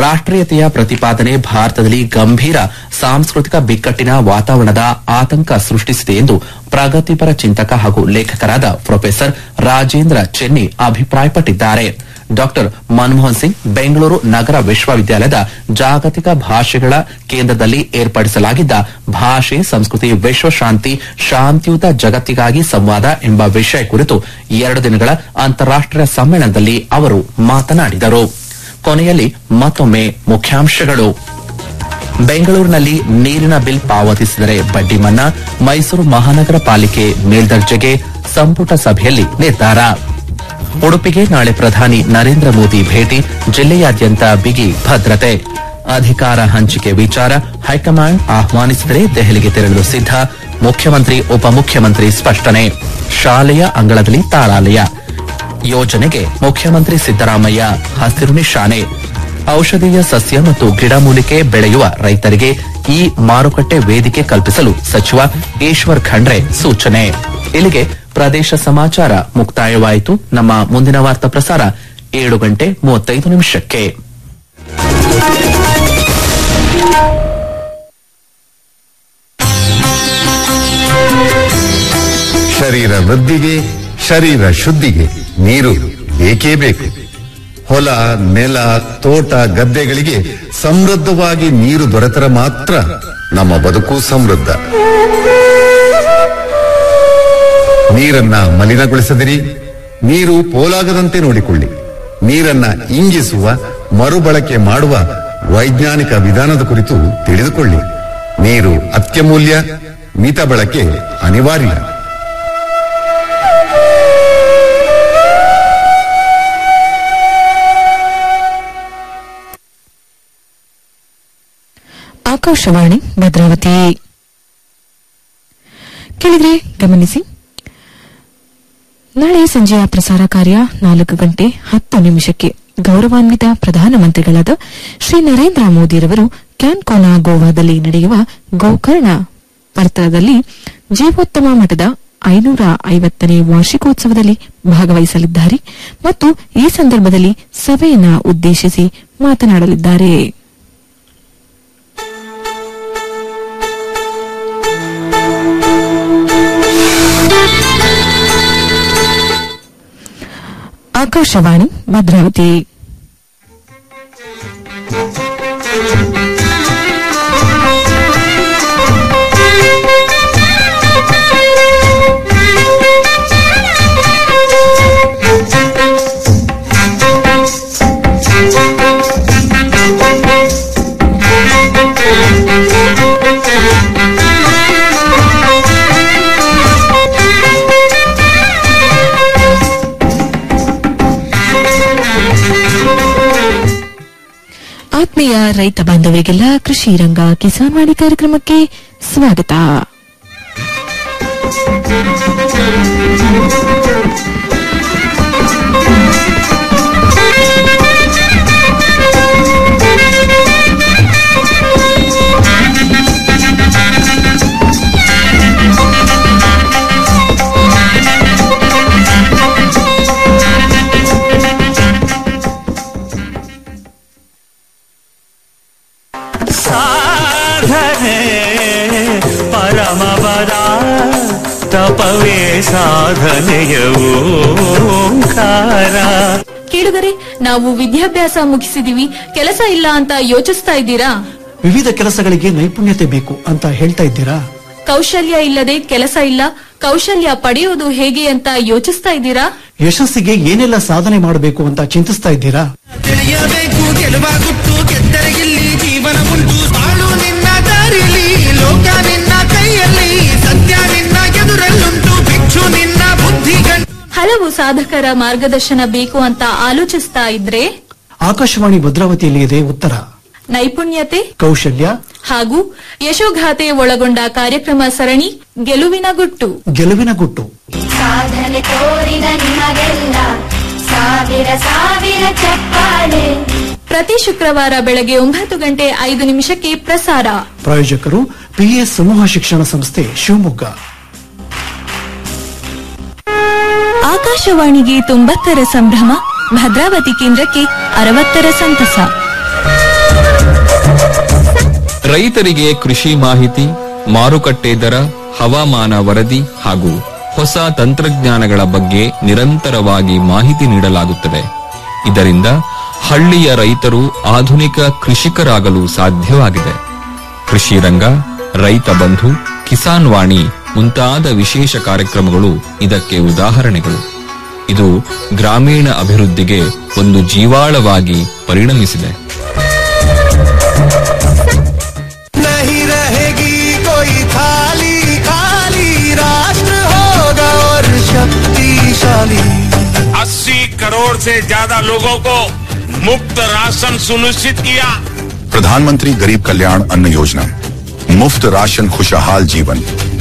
ರಾಷ್ಟೀಯತೆಯ ಪ್ರತಿಪಾದನೆ ಭಾರತದಲ್ಲಿ ಗಂಭೀರ ಸಾಂಸ್ಕೃತಿಕ ಬಿಕ್ಕಟ್ಟಿನ ವಾತಾವರಣದ ಆತಂಕ ಸೃಷ್ಟಿಸಿದೆ ಎಂದು ಪ್ರಗತಿಪರ ಚಿಂತಕ ಹಾಗೂ ಲೇಖಕರಾದ ಪ್ರೊಫೆಸರ್ ರಾಜೇಂದ್ರ ಚೆನ್ನಿ ಅಭಿಪ್ರಾಯಪಟ್ಟಿದ್ದಾರೆ ಡಾಕ್ಟರ್ ಮನಮೋಹನ್ ಸಿಂಗ್ ಬೆಂಗಳೂರು ನಗರ ವಿಶ್ವವಿದ್ಯಾಲಯದ ಜಾಗತಿಕ ಭಾಷೆಗಳ ಕೇಂದ್ರದಲ್ಲಿ ಏರ್ಪಡಿಸಲಾಗಿದ್ದ ಭಾಷೆ ಸಂಸ್ಕೃತಿ ವಿಶ್ವಶಾಂತಿ ಶಾಂತಿಯುತ ಜಗತ್ತಿಗಾಗಿ ಸಂವಾದ ಎಂಬ ವಿಷಯ ಕುರಿತು ಎರಡು ದಿನಗಳ ಅಂತಾರಾಷ್ಟೀಯ ಸಮ್ಮೇಳನದಲ್ಲಿ ಅವರು ಮಾತನಾಡಿದರು ಕೊನೆಯಲ್ಲಿ ಮತ್ತೊಮ್ಮೆ ಮುಖ್ಯಾಂಶಗಳು ಬೆಂಗಳೂರಿನಲ್ಲಿ ನೀರಿನ ಬಿಲ್ ಪಾವತಿಸಿದರೆ ಬಡ್ಡಿ ಮನ್ನಾ ಮೈಸೂರು ಮಹಾನಗರ ಪಾಲಿಕೆ ಮೇಲ್ದರ್ಜೆಗೆ ಸಂಪುಟ ಸಭೆಯಲ್ಲಿ ನಿರ್ಧಾರ ಉಡುಪಿಗೆ ನಾಳೆ ಪ್ರಧಾನಿ ನರೇಂದ್ರ ಮೋದಿ ಭೇಟಿ ಜಿಲ್ಲೆಯಾದ್ಯಂತ ಬಿಗಿ ಭದ್ರತೆ ಅಧಿಕಾರ ಹಂಚಿಕೆ ವಿಚಾರ ಹೈಕಮಾಂಡ್ ಆಹ್ವಾನಿಸಿದರೆ ದೆಹಲಿಗೆ ತೆರಳಲು ಸಿದ್ಧ ಮುಖ್ಯಮಂತ್ರಿ ಉಪಮುಖ್ಯಮಂತ್ರಿ ಸ್ಪಷ್ಟನೆ ಶಾಲೆಯ ಅಂಗಳದಲ್ಲಿ ತಾಳಾಲಯ ಯೋಜನೆಗೆ ಮುಖ್ಯಮಂತ್ರಿ ಸಿದ್ದರಾಮಯ್ಯ ಹಸಿರು ನಿಶಾನೆ ಔಷಧೀಯ ಸಸ್ಯ ಮತ್ತು ಗಿಡಮೂಲಿಕೆ ಬೆಳೆಯುವ ರೈತರಿಗೆ ಈ ಮಾರುಕಟ್ಟೆ ವೇದಿಕೆ ಕಲ್ಪಿಸಲು ಸಚಿವ ಈಶ್ವರ್ ಖಂಡ್ರೆ ಸೂಚನೆ ಇಲ್ಲಿಗೆ ಪ್ರದೇಶ ಸಮಾಚಾರ ಮುಕ್ತಾಯವಾಯಿತು ನಮ್ಮ ಮುಂದಿನ ವಾರ್ತಾ ಪ್ರಸಾರ ಏಳು ಗಂಟೆ ಮೂವತ್ತೈದು ನಿಮಿಷಕ್ಕೆ ಶರೀರ ವೃದ್ಧಿಗೆ ಶರೀರ ಶುದ್ಧಿಗೆ ನೀರು ಬೇಕೇ ಬೇಕು ಹೊಲ ನೆಲ ತೋಟ ಗದ್ದೆಗಳಿಗೆ ಸಮೃದ್ಧವಾಗಿ ನೀರು ದೊರೆತರೆ ಮಾತ್ರ ನಮ್ಮ ಬದುಕು ಸಮೃದ್ಧ ನೀರನ್ನ ಮಲಿನಗೊಳಿಸದಿರಿ ನೀರು ಪೋಲಾಗದಂತೆ ನೋಡಿಕೊಳ್ಳಿ ನೀರನ್ನ ಇಂಗಿಸುವ ಮರುಬಳಕೆ ಮಾಡುವ ವೈಜ್ಞಾನಿಕ ವಿಧಾನದ ಕುರಿತು ತಿಳಿದುಕೊಳ್ಳಿ ನೀರು ಅತ್ಯಮೂಲ್ಯ ಮಿತ ಬಳಕೆ ಅನಿವಾರ್ಯ ಆಕಾಶವಾಣಿ ಭದ್ರಾವತಿ ಕೇಳಿದ್ರೆ ಗಮನಿಸಿ ನಾಳೆ ಸಂಜೆಯ ಪ್ರಸಾರ ಕಾರ್ಯ ನಾಲ್ಕು ಗಂಟೆ ಹತ್ತು ನಿಮಿಷಕ್ಕೆ ಗೌರವಾನ್ವಿತ ಪ್ರಧಾನಮಂತ್ರಿಗಳಾದ ಶ್ರೀ ನರೇಂದ್ರ ಮೋದಿರವರು ಕ್ಯಾನ್ಕೋನಾ ಗೋವಾದಲ್ಲಿ ನಡೆಯುವ ಗೋಕರ್ಣ ಪರ್ತದಲ್ಲಿ ಜೀವೋತ್ತಮ ಮಠದ ಐನೂರ ಐವತ್ತನೇ ವಾರ್ಷಿಕೋತ್ಸವದಲ್ಲಿ ಭಾಗವಹಿಸಲಿದ್ದಾರೆ ಮತ್ತು ಈ ಸಂದರ್ಭದಲ್ಲಿ ಸಭೆಯನ್ನ ಉದ್ದೇಶಿಸಿ ಮಾತನಾಡಲಿದ್ದಾರೆ ಆಕಾಶವಾಣಿ ಭದ್ರಾವತಿ ಆತ್ಮೀಯ ರೈತ ಬಾಂಧವರಿಗೆಲ್ಲ ಕೃಷಿ ರಂಗ ಕಿಸಾನ್ ವಾಣಿ ಕಾರ್ಯಕ್ರಮಕ್ಕೆ ಸ್ವಾಗತ ಸಾಧನೆ ಪರಮಪದ ತಪವೇ ಸಾಧನೆಯ ಓಂಕಾರ ಕೇಳುಗರೆ ನಾವು ವಿದ್ಯಾಭ್ಯಾಸ ಮುಗಿಸಿದೀವಿ ಕೆಲಸ ಇಲ್ಲ ಅಂತ ಯೋಚಿಸ್ತಾ ಇದ್ದೀರಾ ವಿವಿಧ ಕೆಲಸಗಳಿಗೆ ನೈಪುಣ್ಯತೆ ಬೇಕು ಅಂತ ಹೇಳ್ತಾ ಇದ್ದೀರಾ ಕೌಶಲ್ಯ ಇಲ್ಲದೆ ಕೆಲಸ ಇಲ್ಲ ಕೌಶಲ್ಯ ಪಡೆಯೋದು ಹೇಗೆ ಅಂತ ಯೋಚಿಸ್ತಾ ಇದ್ದೀರಾ ಯಶಸ್ಸಿಗೆ ಏನೆಲ್ಲ ಸಾಧನೆ ಮಾಡಬೇಕು ಅಂತ ಚಿಂತಿಸ್ತಾ ಇದ್ದೀರಾ ತಿಳಿಯಬೇಕು ಗೆಲುವ ಗುಟ್ಟು ಗೆದ್ದರೆ ಇಲ್ಲಿ ಜೀವನ ಉಂಟು ಬಾಳು ನಿನ್ನ ದಾರಿಲಿ ಲೋಕ ನಿನ್ನ ಕೈಯಲ್ಲಿ ಸತ್ಯ ನಿನ್ನ ಎದುರಲ್ಲುಂಟು ಭಿಕ್ಷು ನಿನ್ನ ಬುದ್ಧಿ ಗಂಟು ಹಲವು ಸಾಧಕರ ಮಾರ್ಗದರ್ಶನ ಬೇಕು ಅಂತ ಆಲೋಚಿಸ್ತಾ ಇದ್ರೆ ಆಕಾಶವಾಣಿ ಭದ್ರಾವತಿಯಲ್ಲಿ ಇದೆ ಉತ್ತರ ನೈಪುಣ್ಯತೆ ಕೌಶಲ್ಯ ಹಾಗೂ ಯಶೋಗಾಥೆ ಒಳಗೊಂಡ ಕಾರ್ಯಕ್ರಮ ಸರಣಿ ಗೆಲುವಿನ ಗುಟ್ಟು ಗೆಲುವಿನ ಗುಟ್ಟು ಸಾಧನೆ ತೋರಿದ ನಿಮಗೆಲ್ಲ ಸಾವಿರ ಸಾವಿರ ಚಪ್ಪಾಳೆ ಪ್ರತಿ ಶುಕ್ರವಾರ ಬೆಳಗ್ಗೆ ಒಂಬತ್ತು ಗಂಟೆ ಐದು ನಿಮಿಷಕ್ಕೆ ಪ್ರಸಾರ ಪ್ರಾಯೋಜಕರು ಪಿಎಸ್ ಸಮೂಹ ಶಿಕ್ಷಣ ಸಂಸ್ಥೆ ಶಿವಮೊಗ್ಗ ಆಕಾಶವಾಣಿಗೆ ತೊಂಬತ್ತರ ಸಂಭ್ರಮ ಭದ್ರಾವತಿ ಕೇಂದ್ರಕ್ಕೆ ಅರವತ್ತರ ಸಂತಸ ರೈತರಿಗೆ ಕೃಷಿ ಮಾಹಿತಿ ಮಾರುಕಟ್ಟೆ ದರ ಹವಾಮಾನ ವರದಿ ಹಾಗೂ ಹೊಸ ತಂತ್ರಜ್ಞಾನಗಳ ಬಗ್ಗೆ ನಿರಂತರವಾಗಿ ಮಾಹಿತಿ ನೀಡಲಾಗುತ್ತದೆ ಇದರಿಂದ ಹಳ್ಳಿಯ ರೈತರು ಆಧುನಿಕ ಕೃಷಿಕರಾಗಲು ಸಾಧ್ಯವಾಗಿದೆ ಕೃಷಿ ರಂಗ ರೈತ ಬಂಧು ಕಿಸಾನ್ ವಾಣಿ ಮುಂತಾದ ವಿಶೇಷ ಕಾರ್ಯಕ್ರಮಗಳು ಇದಕ್ಕೆ ಉದಾಹರಣೆಗಳು ಇದು ಗ್ರಾಮೀಣ ಅಭಿವೃದ್ಧಿಗೆ ಒಂದು ಜೀವಾಳವಾಗಿ ಪರಿಣಮಿಸಿದೆ नहीं रहेगी कोई थाली खाली राष्ट्र होगा और शक्तिशाली अस्सी करोड़ से ज्यादा लोगों को मुफ्त राशन सुनिश्चित किया प्रधानमंत्री गरीब कल्याण अन्न योजना मुफ्त राशन खुशहाल जीवन